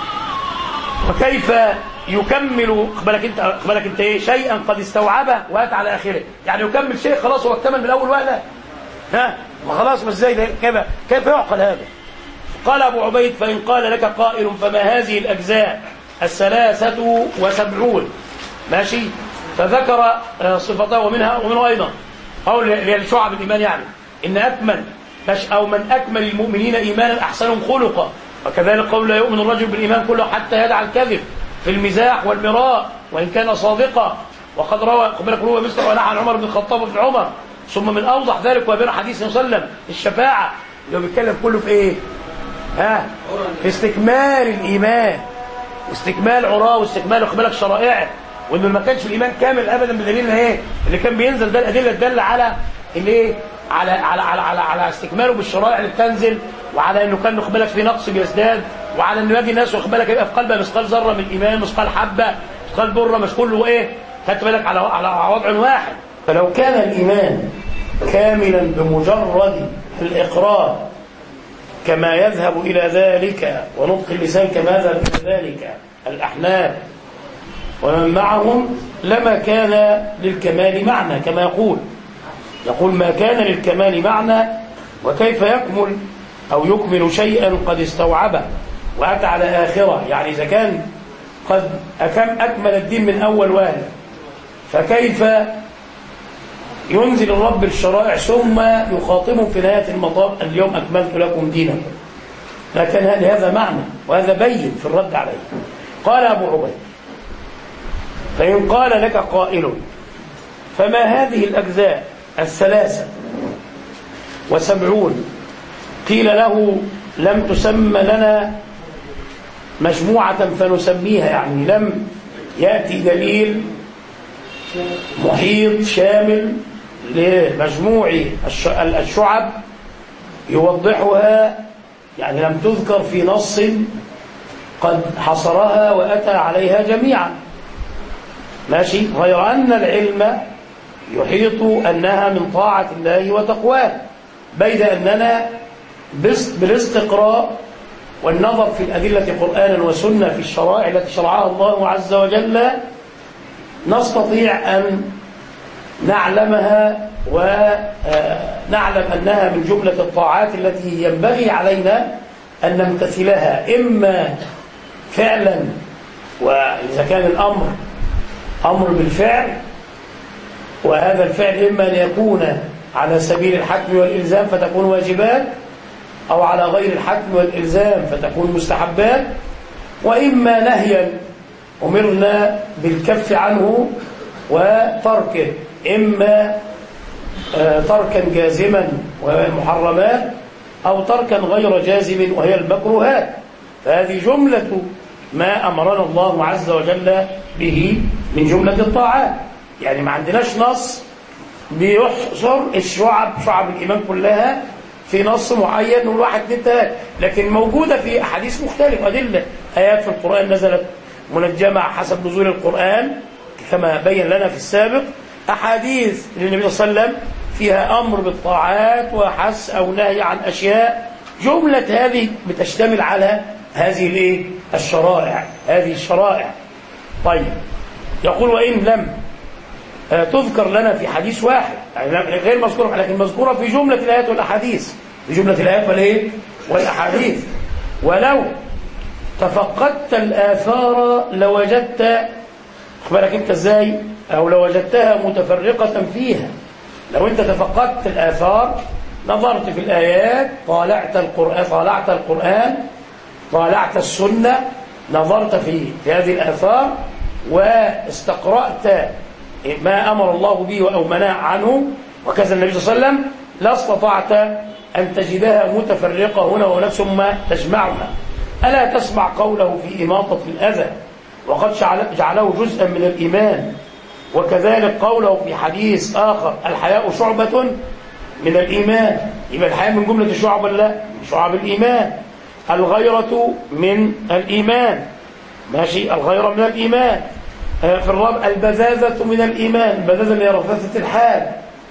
وكيف يكمل خد بالك انت خد بالك انت ايه شيئا قد استوعبه وات على اخره يعني يكمل شيء خلاص هو اكتمل من الاول ولا ها ما خلاص ما ازاي ده كيف كيف يعقل هذا قال ابو عبيد فان قال لك قائل فما هذه الاجزاء الثلاثه وسبعون ماشي فذكر آه، صفته ومنها ومنه ايضا او لشعب الايمان يعني ان اكمل مش او من اكمل المؤمنين ايمانا احسنهم خلقا وكذلك قول لا يؤمن الرجل بالايمان كله حتى يدع الكذب في المزاح والمراء وان كان صادقا وقد روى قبل روى مثل ونهى عن عمر بن الخطاب وابن عمر ثم من اوضح ذلك وبين حديث صلى الله عليه وسلم الشفاعه اللي هو بيتكلم كله في ايه؟ ها في استكمال الايمان واستكمال عراه واستكمال واخد بالك شرائعه وانه ما كانش الايمان كامل ابدا بدليل ايه اللي كان بينزل ده الادله تدل على الايه على على على على, على استكماله بالشرائع اللي بتنزل وعلى انه كان واخد بالك في نقص بيزداد وعلى انه يجي الناس واخد بالك يبقى في قلبها مثقال ذره من الايمان مثقال حبه مثقال بره مش كله ايه خدت بالك على على وضع واحد فلو كان الايمان كاملا بمجرد الاقرار كما يذهب إلى ذلك ونطق اللسان كما يذهب إلى ذلك الأحناف ومن معهم لما كان للكمال معنى كما يقول يقول ما كان للكمال معنى وكيف يكمل أو يكمل شيئا قد استوعبه وأتى على آخرة يعني إذا كان قد أكم أكمل الدين من أول واحد فكيف ينزل الرب الشرائع ثم يخاطبهم في نهاية المطاف اليوم أكملت لكم دينكم لكن هذا معنى وهذا بين في الرد عليه قال أبو عبيد فإن قال لك قائل فما هذه الأجزاء الثلاثة وسبعون قيل له لم تسمى لنا مجموعة فنسميها يعني لم يأتي دليل محيط شامل لمجموع الش- الشعب يوضحها يعني لم تذكر في نص قد حصرها وأتى عليها جميعا ماشي غير أن العلم يحيط أنها من طاعة الله وتقواه بيد أننا باست- بالاستقراء والنظر في الأدلة قرآنا وسنة في الشرائع التي شرعها الله عز وجل نستطيع أن نعلمها ونعلم أنها من جملة الطاعات التي ينبغي علينا أن نمتثلها إما فعلا وإذا كان الأمر أمر بالفعل وهذا الفعل إما أن يكون على سبيل الحتم والإلزام فتكون واجبات أو على غير الحتم والإلزام فتكون مستحبات وإما نهيا أمرنا بالكف عنه وتركه إما آه، تركا جازما وهي المحرمات أو تركا غير جازم وهي المكروهات فهذه جملة ما أمرنا الله عز وجل به من جملة الطاعات يعني ما عندناش نص بيحصر الشعب شعب الإيمان كلها في نص معين نقول واحد اثنين ثلاثة لكن موجودة في أحاديث مختلفة أدلة آيات في القرآن نزلت منجمة حسب نزول القرآن كما بين لنا في السابق أحاديث للنبي صلى الله عليه وسلم فيها أمر بالطاعات وحث أو نهي عن أشياء جملة هذه بتشتمل على هذه الايه الشرائع هذه الشرائع طيب يقول وإن لم آه، تذكر لنا في حديث واحد يعني لا- غير مذكورة لكن مذكورة في جملة الآيات والأحاديث في جملة الآيات والإيه والأحاديث ولو تفقدت الآثار لوجدت خد بالك أنت إزاي أو لو وجدتها متفرقة فيها لو أنت تفقدت الآثار نظرت في الآيات طالعت القرآن طالعت القرآن طالعت السنة نظرت في في هذه الآثار واستقرأت ما أمر الله به أو منع عنه وكذا النبي صلى الله عليه وسلم لاستطعت أن تجدها متفرقة هنا وهناك ثم تجمعها ألا تسمع قوله في إماطة الأذى وقد جعل- جعله جزءا من الإيمان وكذلك قوله في حديث آخر الحياء شعبة من الإيمان يبقى الحياء من جملة الشعب ولا لا؟ من شعب الإيمان الغيرة من الإيمان ماشي الغيرة من الإيمان آه، في الرابع البذاذة من الإيمان البذاذة اللي هي رثاثة الحال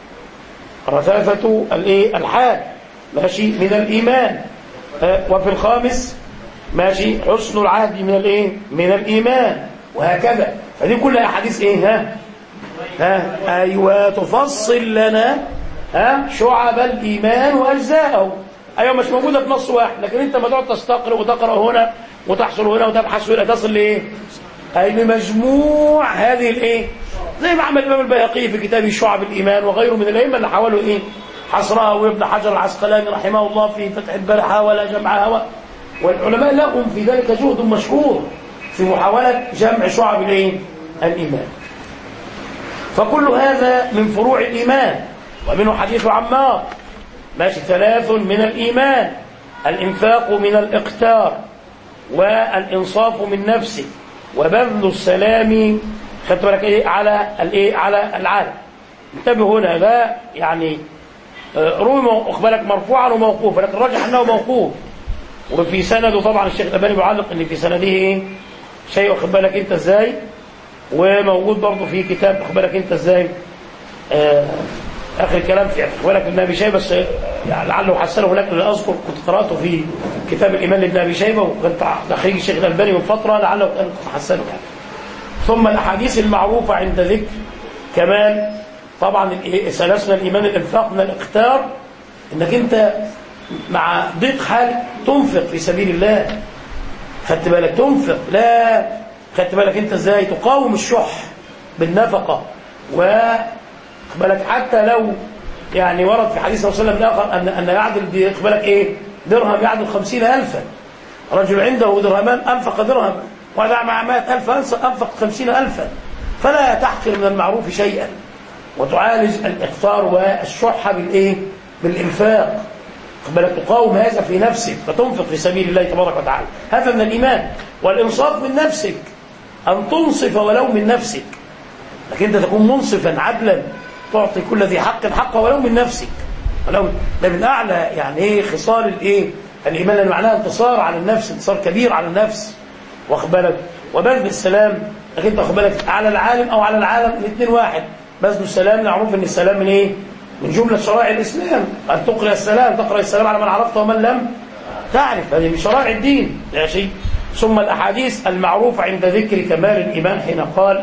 رثاثة الايه الحال ماشي من الإيمان آه، وفي الخامس ماشي حسن العهد من الايه من الإيمان وهكذا فدي كلها أحاديث ايه ها ها ايوه تفصل لنا ها شعب الايمان واجزاءه ايوه مش موجوده في نص واحد لكن انت ما تقعد تستقرأ وتقرا هنا وتحصل هنا وتبحث هنا تصل لايه اي بمجموع هذه الايه زي ما عمل الامام البيهقي في كتابه شعب الايمان وغيره من الائمه اللي حاولوا ايه حصرها وابن حجر العسقلاني رحمه الله في فتح الباري حاول جمعها و- والعلماء لهم في ذلك جهد مشهور في محاوله جمع شعب الايه الايمان فكل هذا من فروع الإيمان ومنه حديث عمار ماشي ثلاث من الإيمان الإنفاق من الإقتار والإنصاف من نفسه وبذل السلام خدت بالك إيه على الإيه على العالم انتبه هنا لا يعني آه، روي مو- واخد بالك مرفوعا وموقوفا لكن الراجح انه موقوف وفي سنده طبعا الشيخ الألباني بيعلق ان في سنده ايه شيء واخد بالك انت ازاي وموجود برضه في كتاب واخد بالك انت ازاي آه اخر كلام في واخد بالك ابن ابي شيبه بس آه، يعني لعله حسنه هناك اللي اذكر كنت قراته في كتاب الايمان لابن ابي شيبه وكان تخريج الشيخ الالباني من فتره لعله كان حسنه يعني ثم الاحاديث المعروفه عند ذكر كمان طبعا الإيه- سلسنا الايمان الانفاق من الاختار انك انت مع ضيق حالك تنفق في سبيل الله خدت بالك تنفق لا خدت بالك انت ازاي تقاوم الشح بالنفقه و خد بالك حتى لو يعني ورد في حديث صلى الله عليه وسلم الاخر ان ان يعدل دي- خد بالك ايه درهم يعدل خمسين ألفا رجل عنده درهمان انفق درهم وهذا مع مائة ألف أنفق خمسين ألفا فلا تحقر من المعروف شيئا وتعالج الإقطار والشح بالإيه بالإنفاق خد بالك تقاوم هذا في نفسك فتنفق في سبيل الله تبارك وتعالى هذا من الإيمان والإنصاف من نفسك أن تنصف ولو من نفسك لكن أنت تكون منصفا عدلا تعطي كل ذي حق حقه ولو من نفسك ولو ده من أعلى يعني إيه خصال الإيه الإيمان اللي معناها انتصار على النفس انتصار كبير على النفس واخد بالك وبذل السلام لكن انت واخد بالك على العالم او على العالم الاثنين واحد بذل السلام معروف ان السلام من ايه من جمله شرائع الاسلام ان تقرا السلام تقرا السلام على من عرفت ومن لم تعرف هذه من شرائع الدين يا شيء ثم الاحاديث المعروفه عند ذكر كمال الايمان حين قال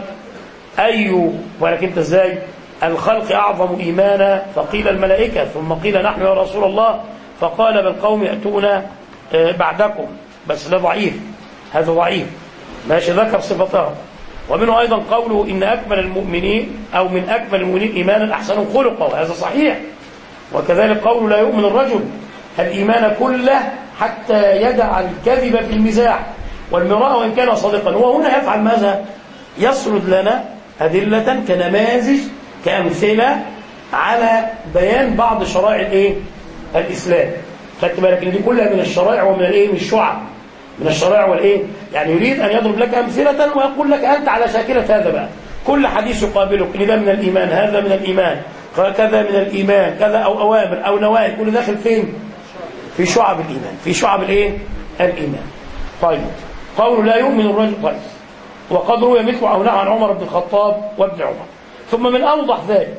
اي ولكن انت ازاي الخلق اعظم ايمانا فقيل الملائكه ثم قيل نحن يا رسول الله فقال بل قوم ياتون آه، بعدكم بس ده ضعيف هذا ضعيف ماشي ذكر صفتها ومنه أيضا قوله إن أكمل المؤمنين أو من أكمل المؤمنين إيمانا أحسن خلقا وهذا صحيح وكذلك قوله لا يؤمن الرجل الإيمان كله حتى يدع الكذب في المزاح والمراء وإن كان صادقا وهنا يفعل ماذا يسرد لنا أدلة كنماذج كأمثلة على بيان بعض شرائع الإيه؟ الإسلام خدت بالك ان دي كلها من الشرائع ومن الايه من الشعب من الشرائع والايه يعني يريد ان يضرب لك امثله ويقول لك انت على شاكله هذا بقى كل حديث يقابلك ان ده من الايمان هذا من الايمان كذا من الايمان كذا او اوامر او نواهي كل داخل فين في شعب الايمان في شعب الايه الايمان طيب قول لا يؤمن الرجل طيب وقد روي مثل او نهى عن عمر بن الخطاب وابن عمر ثم من اوضح ذلك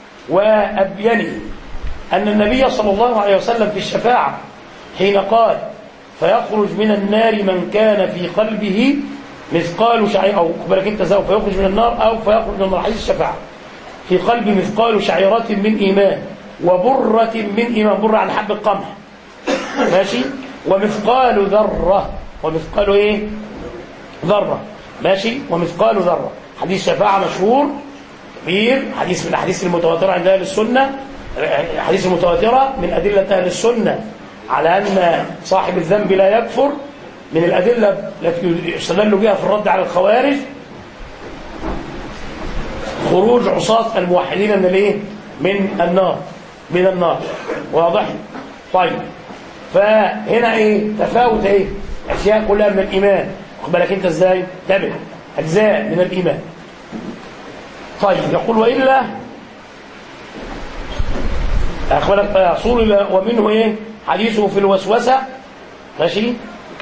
وابينه أن النبي صلى الله عليه وسلم في الشفاعة حين قال فيخرج من النار من كان في قلبه مثقال شعير أو بالك أنت زاو فيخرج من النار أو فيخرج من النار حديث الشفاعة في قلب مثقال شعيرة من إيمان وبرة من إيمان برة عن حب القمح ماشي ومثقال ذرة ومثقال إيه ذرة ماشي ومثقال ذرة حديث شفاعة مشهور كبير حديث من الأحاديث المتواترة عند أهل السنة الحديث المتواترة من أدلة أهل السنة على أن صاحب الذنب لا يكفر من الأدلة التي يستدل بها في الرد على الخوارج خروج عصاة الموحدين من الايه من النار من النار واضح طيب فهنا ايه تفاوت ايه اشياء كلها من الايمان واخد بالك انت ازاي تابع اجزاء من الايمان طيب يقول والا اخد بالك يصول ومنه ايه حديثه في الوسوسه ماشي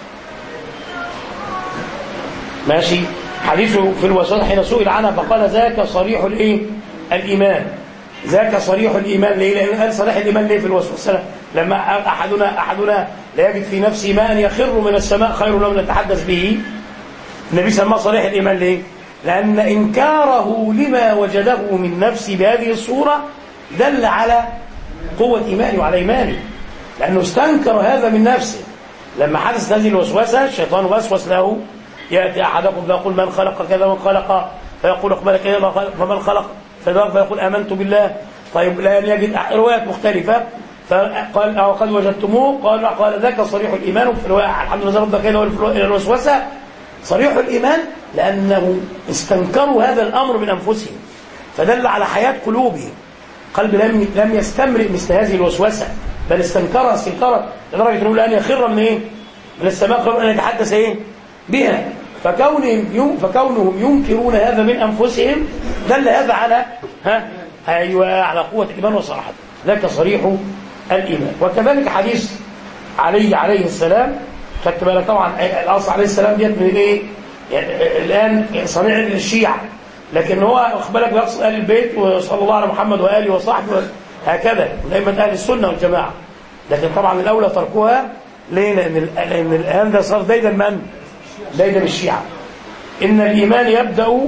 ماشي حديثه في الوسوسه حين سئل عنها فقال ذاك صريح الايه الايمان ذاك صريح الايمان ليه لان قال صريح الايمان ليه في الوسوسه لما احدنا احدنا لا يجد في نفسه ماء يخر من السماء خير له من نتحدث به النبي سماه صريح الايمان ليه لان انكاره لما وجده من نفسه بهذه الصوره دل على قوه ايمانه وعلى ايمانه لانه استنكر هذا من نفسه لما حدث هذه الوسوسه الشيطان وسوس له يأتي أحدكم فيقول من خلق كذا من خلق فيقول اقبل كذا فمن خلق فيقول آمنت بالله طيب لا يجد روايات مختلفة فقال أو قد وجدتموه قال قال ذاك صريح الإيمان في الرواية الحمد لله رب كده الوسوسة صريح الإيمان لأنه استنكروا هذا الأمر من أنفسهم فدل على حياة قلوبهم قلب لم لم يستمرئ مثل هذه الوسوسة بل استنكرها استنكرت لدرجة أنه الآن يخر من إيه؟ من السماء قبل أن يتحدث إيه؟ بها فكونهم فكونهم ينكرون هذا من انفسهم دل هذا على ها ايوه على قوه الايمان وصراحته ذاك صريح الايمان وكذلك حديث علي عليه السلام خدت بالك طبعا الاصل عليه السلام ديت من ايه يعني الان صنيع للشيعه لكن هو واخد بالك بيقصد اهل البيت وصلى الله على محمد واله وصحبه هكذا دايما اهل السنه والجماعه لكن طبعا الاولى تركها ليه لان لان الان ده صار دايما من دايما الشيعة إن الإيمان يبدأ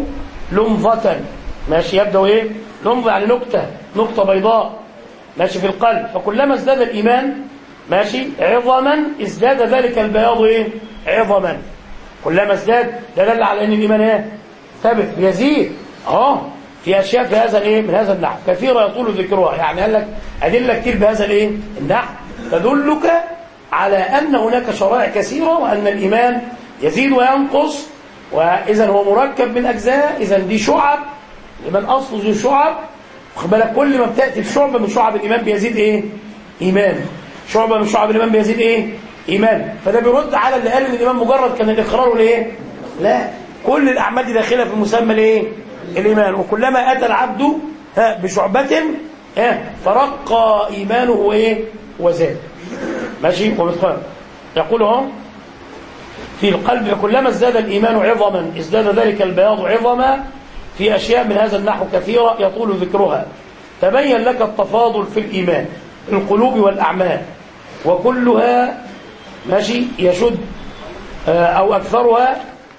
لمضة ماشي يبدأ إيه لمضة يعني نكتة نقطة بيضاء ماشي في القلب فكلما ازداد الإيمان ماشي عظما ازداد ذلك البياض إيه عظما كلما ازداد ده دل على أن الإيمان إيه ثابت يزيد اه في أشياء في هذا الإيه من هذا النحو كثيرة يطول ذكرها يعني قال لك أدلة كتير بهذا الإيه النحو تدلك على أن هناك شرائع كثيرة وأن الإيمان يزيد وينقص وإذا هو مركب من أجزاء إذا دي شعب لمن أصل ذو شعب واخد بالك كل ما بتأتي في شعبة من شعب الإيمان بيزيد إيه؟ إيمان شعبة من شعب الإيمان بيزيد إيه؟ إيمان فده بيرد على اللي قال إن الإيمان مجرد كان الإقرار والإيه؟ لا كل الأعمال دي داخلة في مسمى الإيه؟ الإيمان وكلما أتى العبد ها بشعبة ها فرقى إيمانه وإيه؟ وزاد ماشي ومثقال يقول اهو في القلب كلما ازداد الإيمان عظما ازداد ذلك البياض عظما في أشياء من هذا النحو كثيرة يطول ذكرها تبين لك التفاضل في الإيمان القلوب والأعمال وكلها ماشي يشد أو أكثرها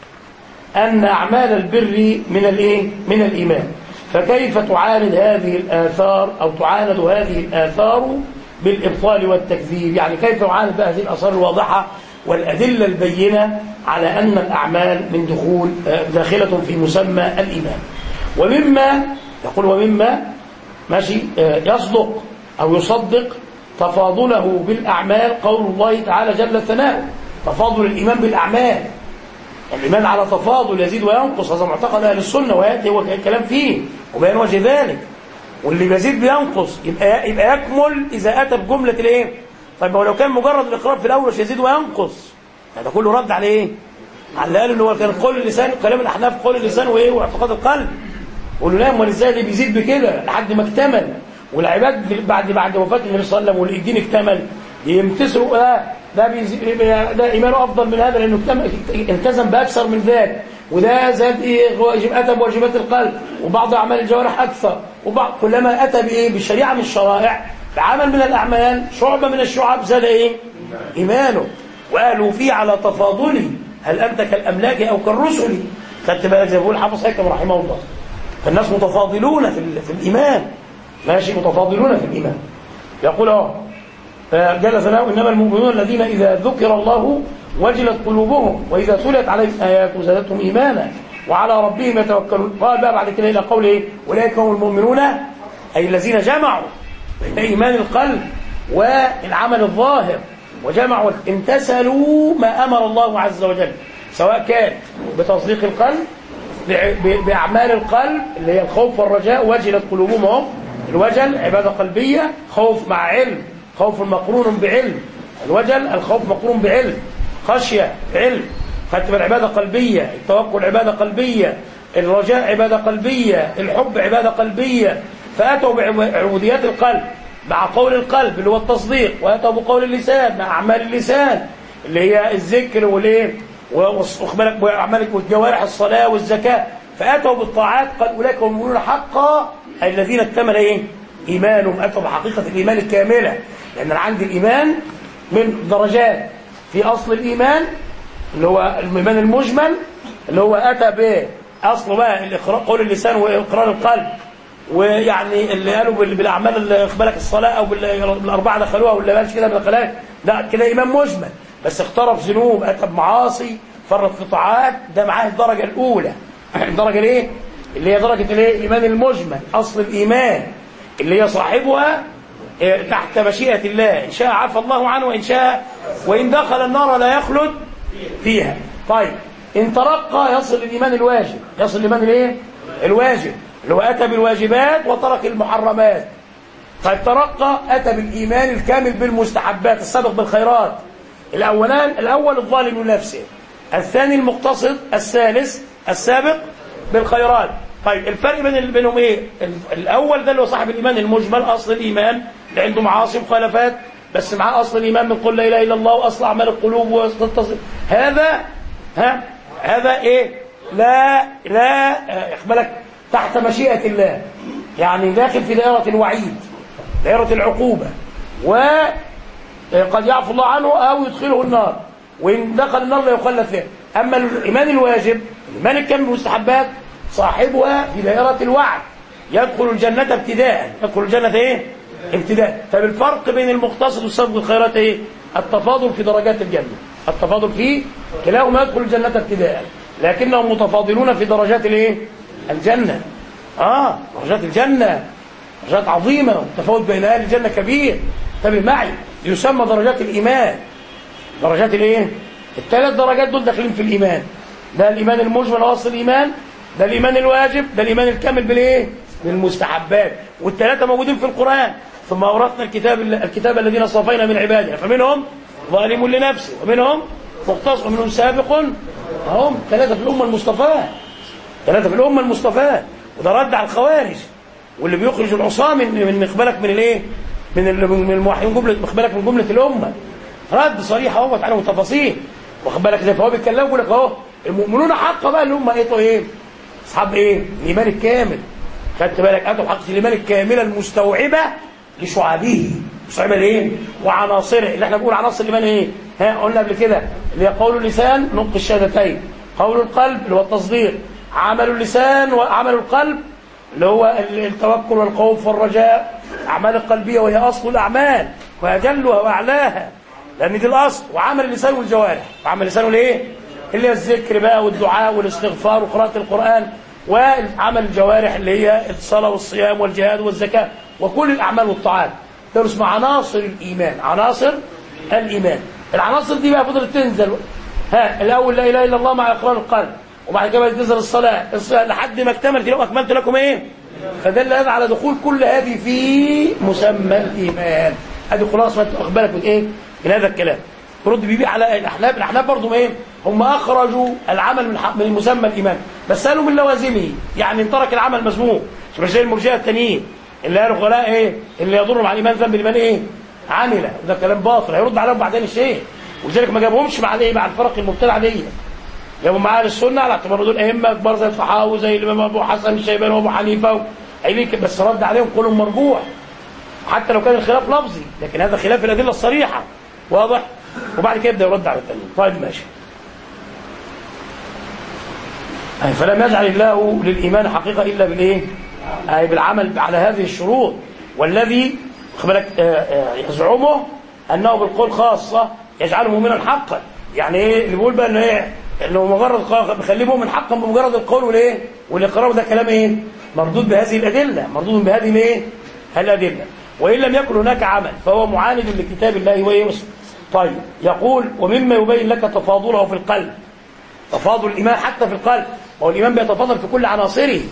أن أعمال البر من الإيه؟ من الإيمان فكيف تعاند هذه الآثار أو تعاند هذه الآثار بالإبطال والتكذيب يعني كيف تعاند هذه الآثار الواضحة والأدلة البينة على أن الأعمال من دخول داخلة في مسمى الإيمان ومما يقول ومما ماشي يصدق أو يصدق تفاضله بالأعمال قول الله تعالى جل ثناؤه تفاضل الإيمان بالأعمال الإيمان على تفاضل يزيد وينقص هذا معتقد أهل السنة ويأتي هو الكلام فيه وبيان وجه ذلك واللي بيزيد بينقص يبقى يبقى يكمل إذا أتى بجملة الإيه؟ طيب ولو كان مجرد الإقرار في الأول مش يزيد وينقص هذا كله رد على إيه؟ على اللي قال إن هو كان قول اللسان كلام الأحناف قول اللسان وإيه؟ واعتقاد القلب قولوا لا أمال إزاي اللي بيزيد بكده لحد ما اكتمل والعباد بعد بعد وفاة النبي صلى الله عليه وسلم والدين اكتمل يمتثلوا ده ده ده ايمانه افضل من هذا لانه التزم باكثر من ذلك وده زاد ايه اتى بواجبات القلب وبعض اعمال الجوارح اكثر وبعض كلما اتى بايه بشريعه من الشرائع بعمل من الاعمال شعبه من الشعب زاد ايه ايمانه وقالوا فيه على تفاضله هل انت كالاملاك او كالرسل خدت بالك زي ما بيقول حافظ حكم رحمه الله فالناس متفاضلون في, في الايمان ماشي متفاضلون في الايمان يقول اهو جل ثناؤه انما المؤمنون الذين اذا ذكر الله وجلت قلوبهم واذا تليت عليهم اياته زادتهم ايمانا وعلى ربهم يتوكلون قال بقى بعد كده الى قوله ايه اولئك هم المؤمنون اي الذين جمعوا بين ايمان القلب والعمل الظاهر وجمعوا امتثلوا ما امر الله عز وجل سواء كان بتصديق القلب بع- ب- باعمال القلب اللي هي الخوف والرجاء وجلت قلوبهم هم الوجل عباده قلبيه خوف مع علم خوف مقرون بعلم الوجل الخوف مقرون بعلم خشيه علم خدت بالعباده قلبيه التوكل عباده قلبيه الرجاء عباده قلبيه الحب عباده قلبيه فاتوا بعبوديات القلب مع قول القلب اللي هو التصديق واتوا بقول اللسان مع اعمال اللسان اللي هي الذكر والايه واخد بالك واعمال والجوارح الصلاه والزكاه فاتوا بالطاعات قال اولئك هم المؤمنون حقا أي الذين اكتمل ايه ايمانهم اتوا بحقيقه الايمان الكامله لان انا عندي الايمان من درجات في اصل الايمان اللي هو الايمان المجمل اللي هو اتى باصله بقى الاقرار قول اللسان واقرار القلب ويعني اللي قالوا بال- بالاعمال اللي خد بالك الصلاه او بال- بالاربعه دخلوها واللي قالش كده ما دخلهاش لا كده ايمان مجمل بس اقترف ذنوب اتى بمعاصي فرط في طاعات ده معاه الدرجه الاولى الدرجه الايه اللي هي درجه الايه الايمان المجمل اصل الايمان اللي هي صاحبها إيه، تحت مشيئه الله ان شاء عفى الله عنه وان شاء وان دخل النار لا يخلد فيها طيب ان ترقى يصل الايمان الواجب يصل الايمان الايه الواجب اللي هو اتى بالواجبات وترك المحرمات طيب ترقى اتى بالايمان الكامل بالمستحبات السابق بالخيرات الاولان الاول الظالم لنفسه الثاني المقتصد الثالث السابق بالخيرات طيب الفرق بين بينهم ايه ال- الاول ده اللي هو صاحب الايمان المجمل اصل الايمان اللي عنده معاصي ومخالفات بس معاه اصل الايمان من قل لا اله الا الله واصل اعمال القلوب والتص- هذا ها هذا ايه لا لا آه، اخبالك تحت مشيئه الله يعني داخل في دائره الوعيد دائره العقوبه وقد يعفو الله عنه او يدخله النار وان دخل النار لا يخلد فيها اما الايمان الواجب الايمان الكامل بالمستحبات صاحبها في دائره الوعد يدخل الجنه ابتداء يدخل الجنه ايه ابتداء طب الفرق بين المقتصد والسابق الخيرات ايه التفاضل في درجات الجنه التفاضل في كلاهما يدخل الجنه ابتداء لكنهم متفاضلون في درجات الايه الجنه اه درجات الجنه درجات عظيمة والتفاوت بين أهل الجنة كبير انتبه معي يسمى درجات الإيمان درجات الإيه؟ الثلاث درجات دول داخلين في الإيمان ده الإيمان المجمل أصل الإيمان ده الإيمان الواجب ده الإيمان الكامل بالإيه؟ بالمستحبات والثلاثة موجودين في القرآن ثم أورثنا الكتاب الكتاب الذين صفينا من عبادنا فمنهم ظالم لنفسه ومنهم مقتصد ومنهم سابق هم ثلاثة في الأمة المصطفاة ثلاثة في الأمة المصطفاة وده رد على الخوارج واللي بيخرج العصاة من من اقبالك من الايه؟ من ال- من الموحدين جمله اقبالك من جمله الامه رد صريح اهو تعالى وتفاصيل واخد بالك زي فهو بيتكلم بيقول لك اهو المؤمنون حقا بقى اللي هم ايه ايه؟ اصحاب ايه؟ الايمان الكامل خدت بالك اتوا حقيقه الايمان الكامله المستوعبه لشعابه مستوعبه لايه؟ وعناصره اللي احنا بنقول عناصر الايمان ايه؟ ها قلنا قبل كده اللي هي قول اللسان نطق الشهادتين قول القلب اللي هو التصديق عمل اللسان وعمل القلب اللي هو التوكل والخوف والرجاء أعمال القلبية وهي أصل الأعمال وأجلها وأعلاها لأن دي الأصل وعمل اللسان والجوارح وعمل اللسان والإيه؟ اللي هي الذكر بقى والدعاء والاستغفار وقراءة القرآن وعمل الجوارح اللي هي الصلاة والصيام والجهاد والزكاة وكل الأعمال والطاعات ده اسمه عناصر الإيمان عناصر الإيمان العناصر دي بقى فضلت تنزل ها الأول لا إله إلا الله مع إقرار القلب وبعد كده تنزل الصلاة الصلاة لحد ما اكتملت لو أكملت لكم إيه فدل هذا على دخول كل هذه في مسمى الإيمان هذه خلاصة أخبارك من إيه من هذا الكلام برد بيبي على الأحناف الأحناف برضه إيه هم أخرجوا العمل من ح- من مسمى الإيمان بس قالوا من لوازمه يعني ان ترك العمل مذموم مش زي المرجئة التانيين اللي قالوا خلاء إيه اللي يضر مع الإيمان ذنب الإيمان إيه عاملة ده كلام باطل هيرد عليهم بعدين الشيخ ولذلك ما جابهمش مع الايه مع الفرق المبتدعه دي جابوا معاه السنه على اعتبار دول ائمه كبار زي الطحاوي زي الامام ابو حسن الشيباني وابو حنيفه قايلين كده، بس رد عليهم قولهم مرجوح حتى لو كان الخلاف لفظي لكن هذا خلاف الادله الصريحه واضح وبعد كده يبدا يرد على التانيين طيب ماشي أي فلم يجعل الله للايمان حقيقه الا بالايه اي بالعمل على هذه الشروط والذي خد بالك آه، آه، يزعمه انه بالقول خاصه يجعله مؤمنا حقا يعني ايه اللي بيقول بقى ان ايه انه مجرد قول بيخليه مؤمن حقا بمجرد القول والايه والاقرار ده كلام ايه مردود بهذه الادله مردود بهذه الايه الادله وان لم يكن هناك عمل فهو معاند لكتاب الله وايه وسنة. طيب يقول ومما يبين لك تفاضله في القلب تفاضل الايمان حتى في القلب وهو الايمان بيتفاضل في كل عناصره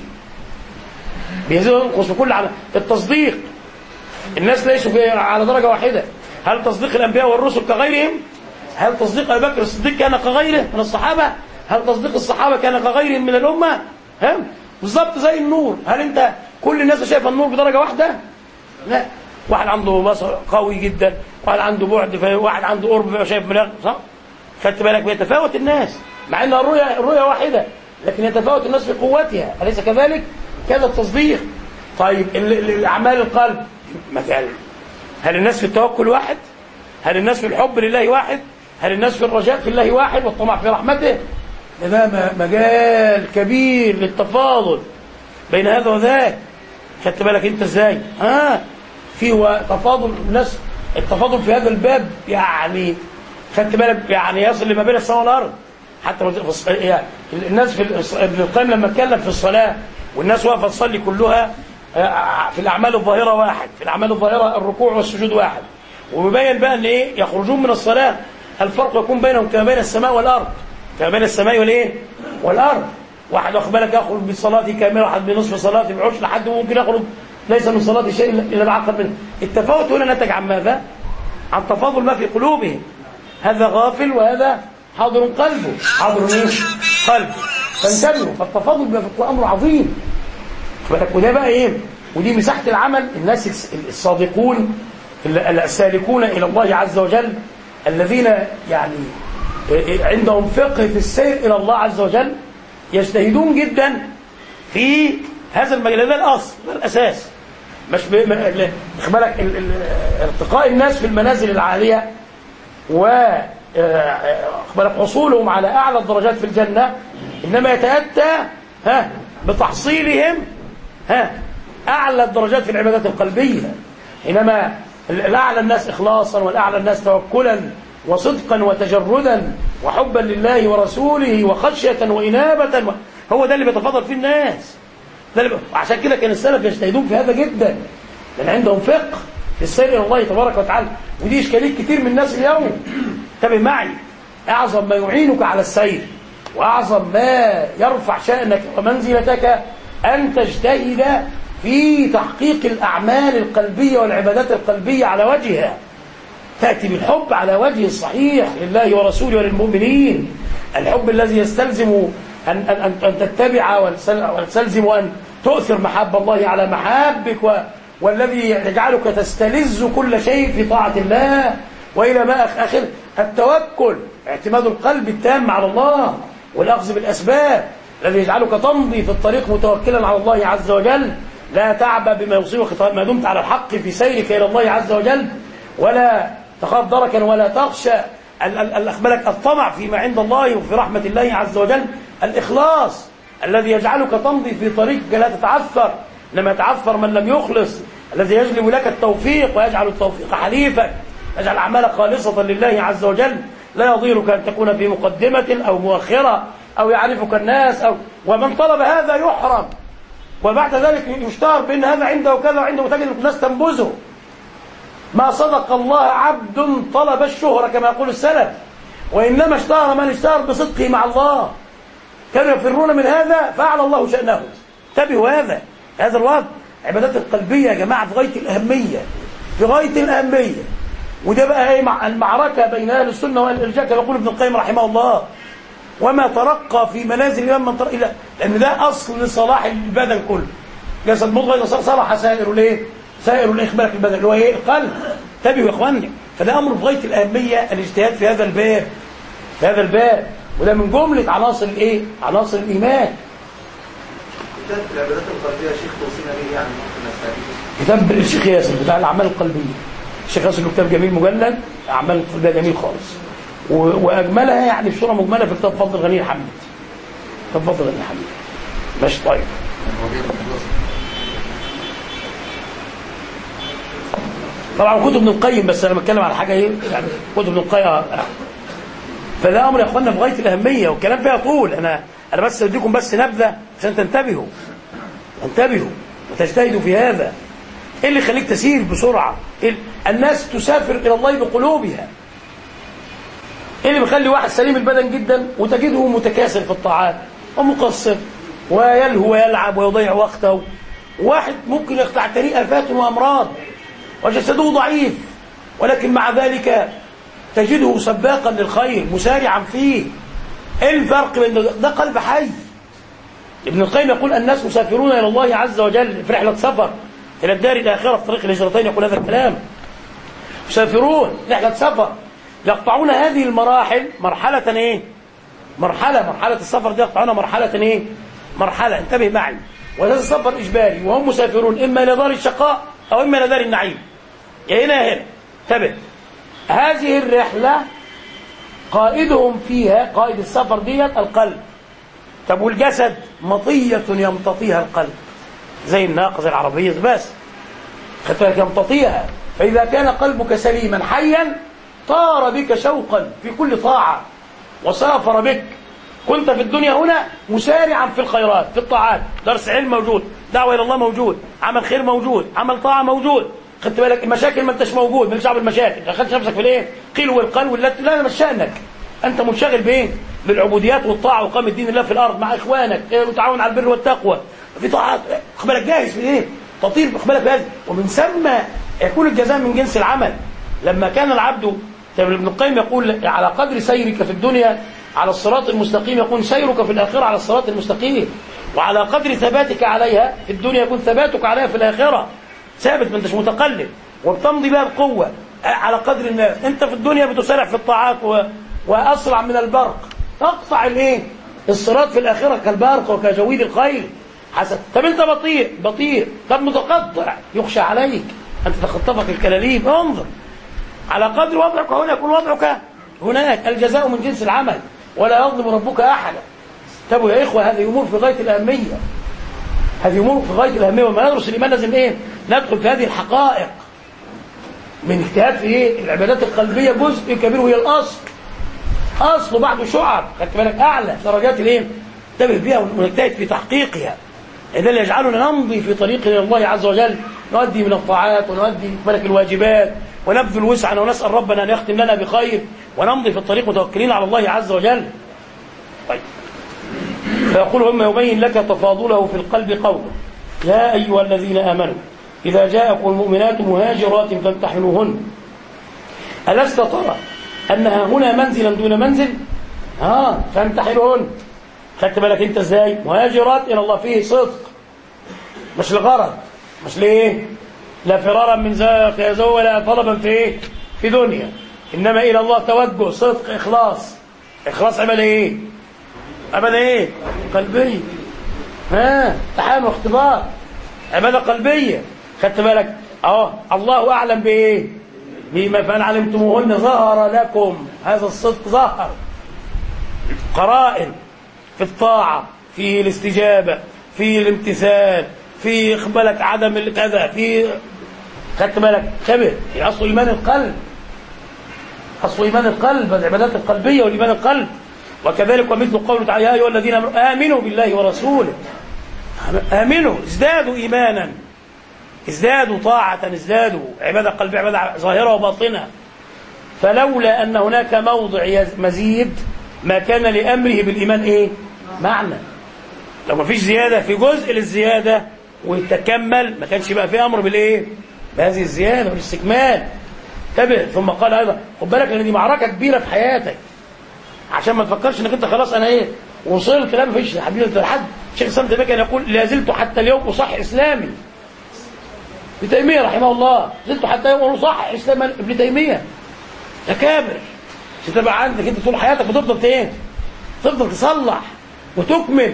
بيزيد وينقص في كل عناصر التصديق الناس ليسوا في على درجه واحده هل تصديق الانبياء والرسل كغيرهم هل تصديق ابي بكر الصديق كان كغيره من الصحابه هل تصديق الصحابه كان كغيرهم من الامه هم بالظبط زي النور هل انت كل الناس شايفه النور بدرجه واحده لا واحد عنده بصر قوي جدا واحد عنده بعد في واحد عنده قرب فيبقى شايف ملاك صح خدت بالك بيتفاوت الناس مع ان الرؤيه الرؤيه واحده لكن يتفاوت الناس في قوتها اليس كذلك كذا التصديق طيب ال- ال- اعمال القلب مثلا هل الناس في التوكل واحد هل الناس في الحب لله واحد هل الناس في الرجاء في الله واحد والطمع في رحمته ده ده م- مجال كبير للتفاضل بين هذا وذاك خدت بالك انت ازاي ها في و- تفاضل الناس التفاضل في هذا الباب يعني خدت بالك يعني يصل لما بين السماء والارض حتى لو في الص- يعني الناس في الص- ابن القيم لما اتكلم في الصلاه والناس واقفه تصلي كلها آه، في الاعمال الظاهره واحد في الاعمال الظاهره الركوع والسجود واحد وبيبين بقى ان ايه يخرجون من الصلاه الفرق يكون بينهم كما بين السماء والارض كما بين السماء والايه والارض واحد واخد بالك يخرج بصلاته كامله واحد بنصف صلاته بعشر لحد ممكن يخرج ليس من صلاته شيء الا إلا بعقل منه التفاوت هنا نتج عن ماذا عن تفاضل ما في قلوبهم هذا غافل وهذا حاضر قلبه حاضر ايه قلبه فانتبهوا فالتفاضل بيبقى في القران امر عظيم خد بالك وده بقى ايه ودي مساحه العمل الناس الس- الصادقون ال- السالكون الى الله عز وجل الذين يعني عندهم فقه في السير الى الله عز وجل يجتهدون جدا في هذا المجال ده الاصل ده الاساس مش ب... م- ال- خد بالك ال- ال- ارتقاء الناس في المنازل العاليه و آه، خد بالك حصولهم على اعلى الدرجات في الجنه انما يتاتى ها بتحصيلهم ها اعلى الدرجات في العبادات القلبيه حينما ال- الاعلى الناس اخلاصا والاعلى الناس توكلا وصدقا وتجردا وحبا لله ورسوله وخشيه وانابه و... هو ده اللي بيتفاضل فيه الناس ده اللي ب... عشان كده كان السلف يجتهدون في هذا جدا لان عندهم فقه في السير الى الله تبارك وتعالى ودي اشكاليه كتير من الناس اليوم انتبه معي اعظم ما يعينك على السير واعظم ما يرفع شانك ومنزلتك ان تجتهد في تحقيق الاعمال القلبيه والعبادات القلبيه على وجهها تأتي بالحب على وجه الصحيح لله ورسوله وللمؤمنين الحب الذي يستلزم أن, أن, أن, أن تتبع وتسل- وتستلزم أن تؤثر محب الله على محابك و والذي يجعلك تستلذ كل شيء في طاعة الله وإلى ما أخ- آخر التوكل اعتماد القلب التام على الله والأخذ بالأسباب الذي يجعلك تمضي في الطريق متوكلا على الله عز وجل لا تعبى بما يصيبك ما دمت على الحق في سيرك إلى الله عز وجل ولا تخاف دركا ولا تخشى ال- ال- ال- أخبرك الطمع فيما عند الله وفي رحمة الله عز وجل الإخلاص الذي يجعلك تمضي في طريقك لا تتعثر لما يتعثر من لم يخلص الذي يجلب لك التوفيق ويجعل التوفيق حليفك يجعل أعمالك خالصة لله عز وجل لا يضيرك أن تكون في مقدمة أو مؤخرة أو يعرفك الناس أو ومن طلب هذا يحرم وبعد ذلك يشتهر بأن هذا عنده وكذا وعنده وتجد الناس تنبذه ما صدق الله عبد طلب الشهرة كما يقول السلف وإنما اشتهر من اشتهر بصدقه مع الله كانوا يفرون من هذا فأعلى الله شأنه انتبهوا هذا هذا الوضع عبادات القلبية يا جماعة في غاية الأهمية في غاية الأهمية وده بقى ايه مع المعركة بين أهل السنة وأهل الإرجاء كما يقول ابن القيم رحمه الله وما ترقى في منازل الإمام من ترقى إلى لأن ده أصل لصلاح البدن كله جسد مضغة إذا صار صلح سائر الإيه؟ سائر الإخبار البدن اللي هو إيه؟ القلب انتبهوا يا إخواني فده أمر في غاية الأهمية الاجتهاد في هذا الباب في هذا الباب وده من جملة عناصر الإيه؟ عناصر الإيمان كتاب العبادات القلبية شيخ توصينا به يعني ممكن نستفيد كتاب الشيخ ياسر بتاع الأعمال القلبية الشيخ ياسر له كتاب جميل مجلد أعمال القلبية جميل خالص و- وأجملها يعني بصورة مجملة في كتاب فضل غني الحميد كتاب فضل غني الحميد ماشي طيب طبعا كتب ابن القيم بس انا بتكلم على حاجه ايه يعني كتب ابن القيم آه. فده امر يا اخوانا في غايه الاهميه والكلام فيها طول انا انا بس اديكم بس نبذه عشان تنتبهوا انتبهوا وتجتهدوا في هذا ايه اللي يخليك تسير بسرعه إيه الناس تسافر الى الله بقلوبها ايه اللي بيخلي واحد سليم البدن جدا وتجده متكاسل في الطاعات ومقصر ويلهو ويلعب ويضيع وقته واحد ممكن يقطع طريق افات وامراض وجسده ضعيف ولكن مع ذلك تجده سباقا للخير مسارعا فيه ايه الفرق بين ده ده قلب حي ابن القيم يقول الناس مسافرون الى الله عز وجل في رحله سفر الى الدار الاخره في طريق الهجرتين يقول هذا الكلام مسافرون رحله سفر يقطعون هذه المراحل مرحله ايه مرحله مرحله السفر دي يقطعونها مرحله ايه مرحله انتبه معي وهذا السفر اجباري وهم مسافرون اما الى دار الشقاء او اما الى دار النعيم يا هنا يا هنا انتبه هذه الرحله قائدهم فيها قائد السفر ديت القلب طب والجسد مطية يمتطيها القلب زي الناقة زي العربية بس خدت بالك يمتطيها فإذا كان قلبك سليما حيا طار بك شوقا في كل طاعة وسافر بك كنت في الدنيا هنا مسارعا في الخيرات في الطاعات درس علم موجود دعوة إلى الله موجود عمل خير موجود عمل طاعة موجود خدت بالك المشاكل ما انتش موجود مالكش دعوه بالمشاكل دخلت نفسك في الايه قيل والقال واللات لا مش شانك انت منشغل بايه بالعبوديات والطاعه وقام دين الله في الارض مع اخوانك إيه وتعاون على البر والتقوى في طاعات خد بالك جاهز في ايه تطير خد بالك هذا ومن ثم يكون الجزاء من جنس العمل لما كان العبد ابن القيم يقول على قدر سيرك في الدنيا على الصراط المستقيم يكون سيرك في الآخرة على الصراط المستقيم وعلى قدر ثباتك عليها في الدنيا يكون ثباتك عليها في الآخرة ثابت ما انتش متقلب وبتمضي بها بقوة على قدر الناس انت في الدنيا بتسارع في الطاعات و... وأسرع من البرق تقطع الايه الصراط في الآخرة كالبرق وكجويد الخيل حسن طب انت بطيء بطيء طب متقطع يخشى عليك أن تتخطفك الكلاليب انظر على قدر وضعك هنا يكون وضعك هناك الجزاء من جنس العمل ولا يظلم ربك أحدا طب يا إخوة هذه أمور في غاية الأهمية هذه أمور في غاية الأهمية وما ندرس الإيمان لازم إيه ندخل في هذه الحقائق من اجتهاد في إيه العبادات القلبية جزء كبير وهي الأصل أصل بعد شعب خدت بالك أعلى درجات الإيه انتبه بها ونجتهد في تحقيقها ده اللي يجعلنا نمضي في طريق إلى الله عز وجل نؤدي من الطاعات ونؤدي ملك الواجبات ونبذل وسعنا ونسأل ربنا أن يختم لنا بخير ونمضي في الطريق متوكلين على الله عز وجل طيب فيقول هم يبين لك تفاضله في القلب قوله يا أيها الذين آمنوا إذا جاءكم المؤمنات مهاجرات فامتحنوهن ألست ترى أنها هنا منزلا دون منزل ها فامتحنوهن خدت بالك انت ازاي مهاجرات الى الله فيه صدق مش لغرض مش ليه لا فرارا من زو ولا طلبا في ايه في دنيا انما الى الله توجه صدق اخلاص اخلاص عباده ايه عباده ايه قلبيه ها امتحان واختبار عباده قلبيه خدت بالك اهو الله اعلم بايه بما فان علمتموهن ظهر لكم هذا الصدق ظهر قرائن في الطاعة في الاستجابة في الامتثال في بالك عدم الكذا في خدت بالك كبر في أصل إيمان القلب أصل إيمان القلب العبادات القلبية والإيمان القلب وكذلك ومثل قوله تعالى يا أيها الذين آمنوا بالله ورسوله آمنوا ازدادوا إيمانا ازدادوا طاعة ازدادوا عبادة قلب عبادة ظاهرة وباطنة فلولا أن هناك موضع مزيد ما كان لأمره بالإيمان إيه معنى لو ما فيش زيادة في جزء للزيادة وتكمل ما كانش بقى في أمر بالإيه بهذه الزيادة والاستكمال تابع ثم قال أيضا خد بالك لأن دي معركة كبيرة في حياتك عشان ما تفكرش انك انت خلاص انا ايه وصلت لا ما فيش يا حبيبي انت لحد شيخ الاسلام تيميه كان يقول لا زلت حتى اليوم اصح اسلامي ابن تيميه رحمه الله زلت حتى اليوم اصح اسلام ابن تيميه تكابر عشان تبقى عندك انت طول حياتك بتفضل ايه تفضل تصلح وتكمل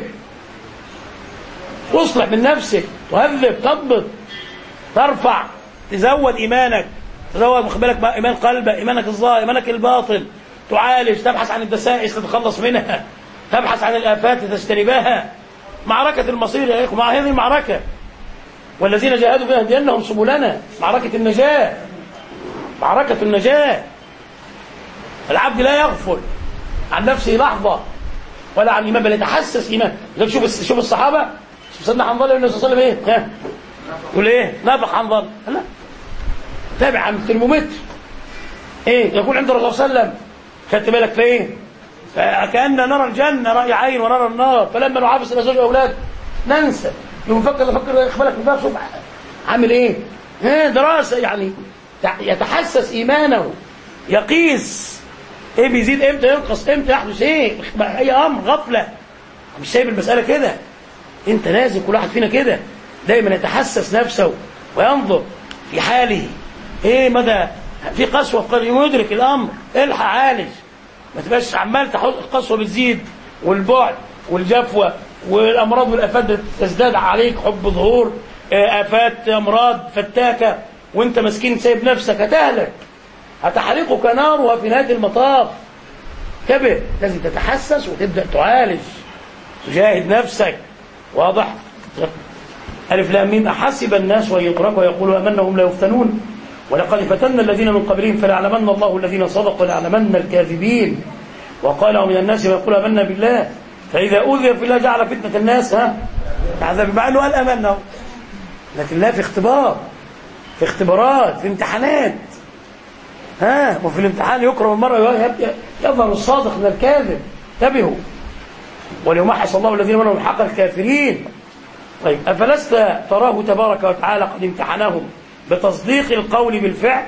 تصلح من نفسك تهذب تضبط ترفع تزود ايمانك تزود خد بالك بقى ايمان قلبك ايمانك الظاهر ايمانك الباطن تعالج تبحث عن الدسائس تتخلص منها تبحث عن الافات تجتنبها معركه المصير يا اخوه مع هذه المعركه والذين جاهدوا فيها هدينهم سبلنا معركه النجاه معركه النجاه العبد لا يغفل عن نفسه لحظة ولا عن الإيمان بل يتحسس إيمان لذلك شوف شوف الصحابة شوف سيدنا حنظل النبي صلى الله عليه وسلم إيه ها يقول إيه نافق حنظل لا تابع عن الترمومتر إيه يقول عند الرسول صلى الله عليه وسلم خدت بالك في إيه فكأن نرى الجنة رأي عين ونرى النار فلما نعافس الأزواج والأولاد ننسى يوم نفكر نفكر إخبارك بالله شوف عامل إيه ها دراسة يعني يتحسس إيمانه يقيس ايه بيزيد امتى ينقص امتى يحدث ايه اي امر غفله مش سايب المساله كده انت لازم كل واحد فينا كده دايما يتحسس نفسه وينظر في حاله ايه مدى في قسوه في قلبه يدرك الامر الحق عالج ما تبقاش عمال تحط القسوه بتزيد والبعد والجفوه والامراض والافات تزداد عليك حب ظهور افات امراض فتاكه وانت مسكين سايب نفسك هتهلك هتحرقك نارها في نهايه المطاف انتبه لازم تتحسس وتبدا تعالج تجاهد نفسك واضح ألف لام ميم أحسب الناس أن يتركوا ويقولوا آمنا وهم لا يفتنون ولقد فتنا الذين من قبلهم فليعلمن الله الذين صدقوا وليعلمن الكاذبين وقال ومن الناس من يقول آمنا بالله فإذا أوذي في الله جعل فتنة الناس ها عذاب مع أنه قال آمنا لكن لا في اختبار في اختبارات في امتحانات ها وفي الامتحان يكرم المرء يظهر الصادق من الكاذب انتبهوا وليمحص الله الذين منهم حق الكافرين طيب أفلست تراه تبارك وتعالى قد امتحنهم بتصديق القول بالفعل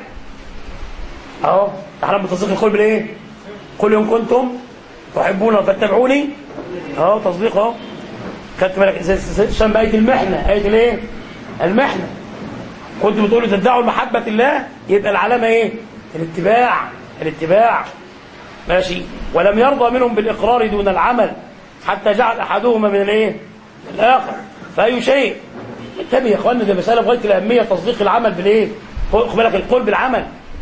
اهو امتحنهم بتصديق القول بالايه قل ان كنتم تحبون فاتبعوني اهو تصديق اهو خدت بالك عشان بآية المحنة آية الايه المحنة كنت بتقولوا تدعوا المحبة الله يبقى العلامة ايه الاتباع الاتباع ماشي ولم يرضى منهم بالإقرار دون العمل حتى جعل أحدهما من الايه الآخر فأي شيء انتبه يا اخوانا ده مسألة بغاية الأهمية تصديق العمل بالايه خد بالك القول بالعمل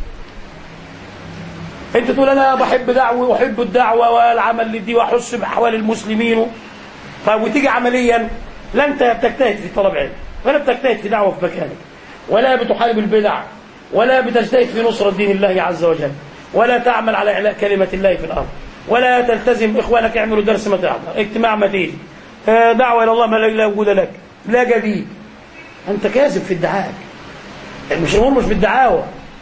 انت تقول انا بحب دعوة واحب الدعوة والعمل لدي واحس باحوال المسلمين طيب وتيجي عمليا لا انت بتجتهد في طلب علم ولا بتجتهد في دعوة في مكانك ولا بتحارب البدع ولا بتجتهد في نصرة دين الله عز وجل ولا تعمل على إعلاء كلمة الله في الأرض ولا تلتزم إخوانك يعملوا درس ما تحضر اجتماع ما تيجي دعوة إلى الله ما لا وجود لك لا جديد أنت كاذب في ادعائك مش الأمور مش بالدعاوى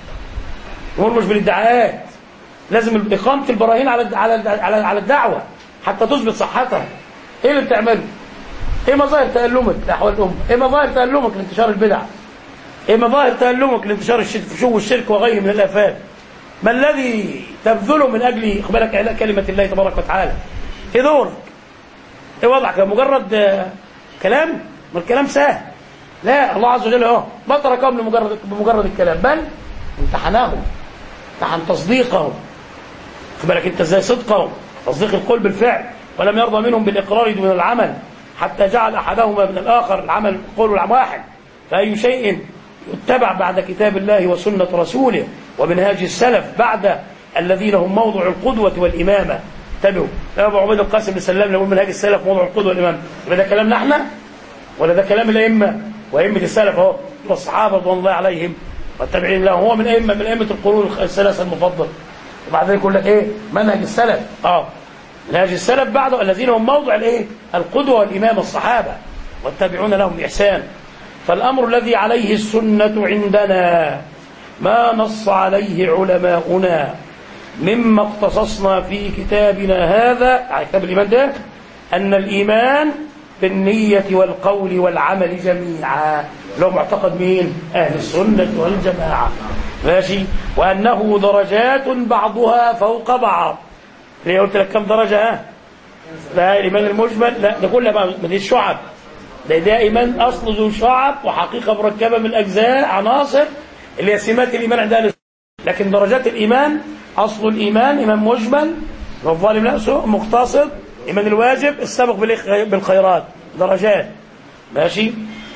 الأمور مش بالادعاءات لازم إقامة البراهين على على على على الدعوة حتى تثبت صحتها إيه اللي بتعمله؟ إيه مظاهر تألمك لأحوال الأمة؟ إيه مظاهر تألمك لانتشار البدع؟ إيه مظاهر تألمك لانتشار الشرك شو الشرك وغيره من الآفات؟ ما الذي تبذله من أجل إخبارك إعلاء كلمة الله تبارك وتعالى؟ إيه دورك؟ إيه وضعك؟ مجرد كلام؟ ما الكلام سهل لا الله عز وجل اهو ما تركهم لمجرد بمجرد الكلام بل امتحناهم امتحن تصديقهم خد بالك انت ازاي صدقهم تصديق القول بالفعل ولم يرضى منهم بالاقرار دون العمل حتى جعل احدهما من الاخر العمل القول والعمل واحد فاي شيء يتبع بعد كتاب الله وسنه رسوله ومنهاج السلف بعد الذين هم موضع القدوه والامامه انتبهوا ابو عبيد القاسم بن سلام لو منهاج السلف موضع القدوه والامامه يبقى ده كلامنا احنا ولا ده كلام الائمه وائمه السلف اهو والصحابه رضوان الله عليهم والتابعين لهم هو من ائمه من ائمه القرون الثلاثه المفضل وبعد ذلك يقول لك ايه منهج السلف اه منهج السلف بعده الذين هم موضع الايه القدوه والامام الصحابه والتابعون لهم باحسان فالامر الذي عليه السنه عندنا ما نص عليه علماؤنا مما اختصصنا في كتابنا هذا على كتاب الايمان ده ان الايمان بالنية والقول والعمل جميعا لو معتقد مين أهل السنة والجماعة ماشي وأنه درجات بعضها فوق بعض ليه قلت لك كم درجة ها لا الإيمان المجمل لا ده كلها بقى من الشعب ده ده إيمان أصل ذو شعب وحقيقة مركبة من أجزاء عناصر اللي هي سمات الإيمان عند أهل لكن درجات الإيمان أصل الإيمان إيمان مجمل والظالم نفسه مقتصد إيمان الواجب السابق بالخيرات درجات ماشي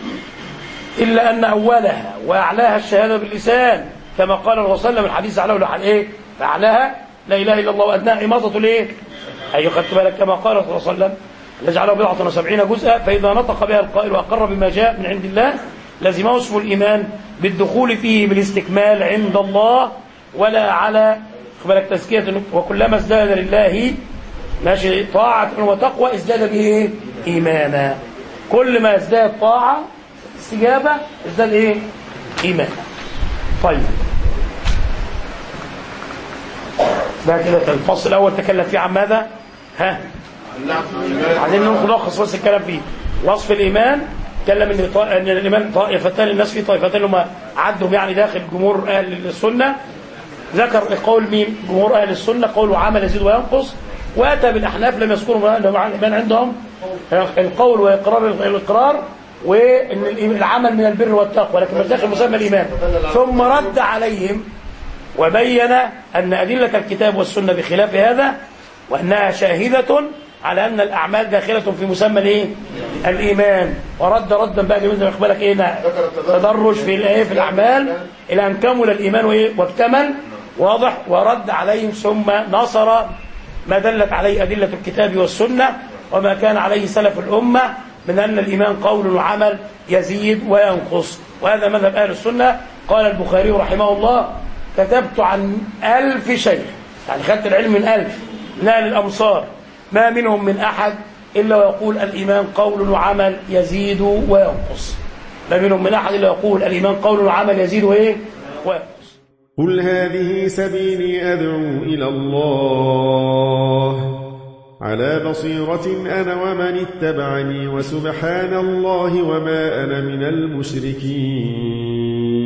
إلا أن أولها وأعلاها الشهادة باللسان كما قال الرسول صلى الله عليه وسلم الحديث على لحن إيه فأعلاها لا إله إلا الله وأدناها إماطة الإيه أي خدت بالك كما قال الرسول صلى الله عليه وسلم نجعله بضعة وسبعين جزءا فإذا نطق بها القائل وأقر بما جاء من عند الله لزمه اسم الإيمان بالدخول فيه بالاستكمال عند الله ولا على خد بالك تزكية وكلما ازداد لله ماشي طاعة وتقوى ازداد به ايه؟ إيمانا كل ما ازداد طاعة استجابة ازداد ايه؟ إيمانا طيب ده كده الفصل الأول تكلم فيه عن ماذا؟ ها؟ عايزين نلخص بس الكلام فيه وصف الإيمان تكلم ان طا- ان الايمان طائفتان الناس في طائفتان هم عدهم يعني داخل جمهور اهل السنه ذكر قول مين جمهور اهل السنه قول عمل يزيد وينقص واتى بالاحناف لم يذكروا ما- مع الايمان عندهم القول واقرار الاقرار وان العمل من البر والتقوى لكن مش داخل مسمى الايمان ثم رد عليهم وبين أن أدلة الكتاب والسنة بخلاف هذا وأنها شاهدة على أن الأعمال داخلة في مسمى الإيه؟ الإيمان ورد ردا بقى جميل زي ما بالك إيه نعم. تدرج في الإيه في الأعمال إلى أن كمل الإيمان وإيه واكتمل واضح ورد عليهم ثم نصر ما دلت عليه أدلة الكتاب والسنة وما كان عليه سلف الأمة من أن الإيمان قول وعمل يزيد وينقص وهذا مذهب أهل السنة قال البخاري رحمه الله كتبت عن ألف شيخ يعني خدت العلم من ألف من أهل الأمصار ما منهم من أحد إلا ويقول الإيمان قول وعمل يزيد وينقص ما منهم من أحد إلا يقول الإيمان قول وعمل يزيد وإيه وينقص قل هذه سبيلي أدعو إلى الله على بصيرة أنا ومن اتبعني وسبحان الله وما أنا من المشركين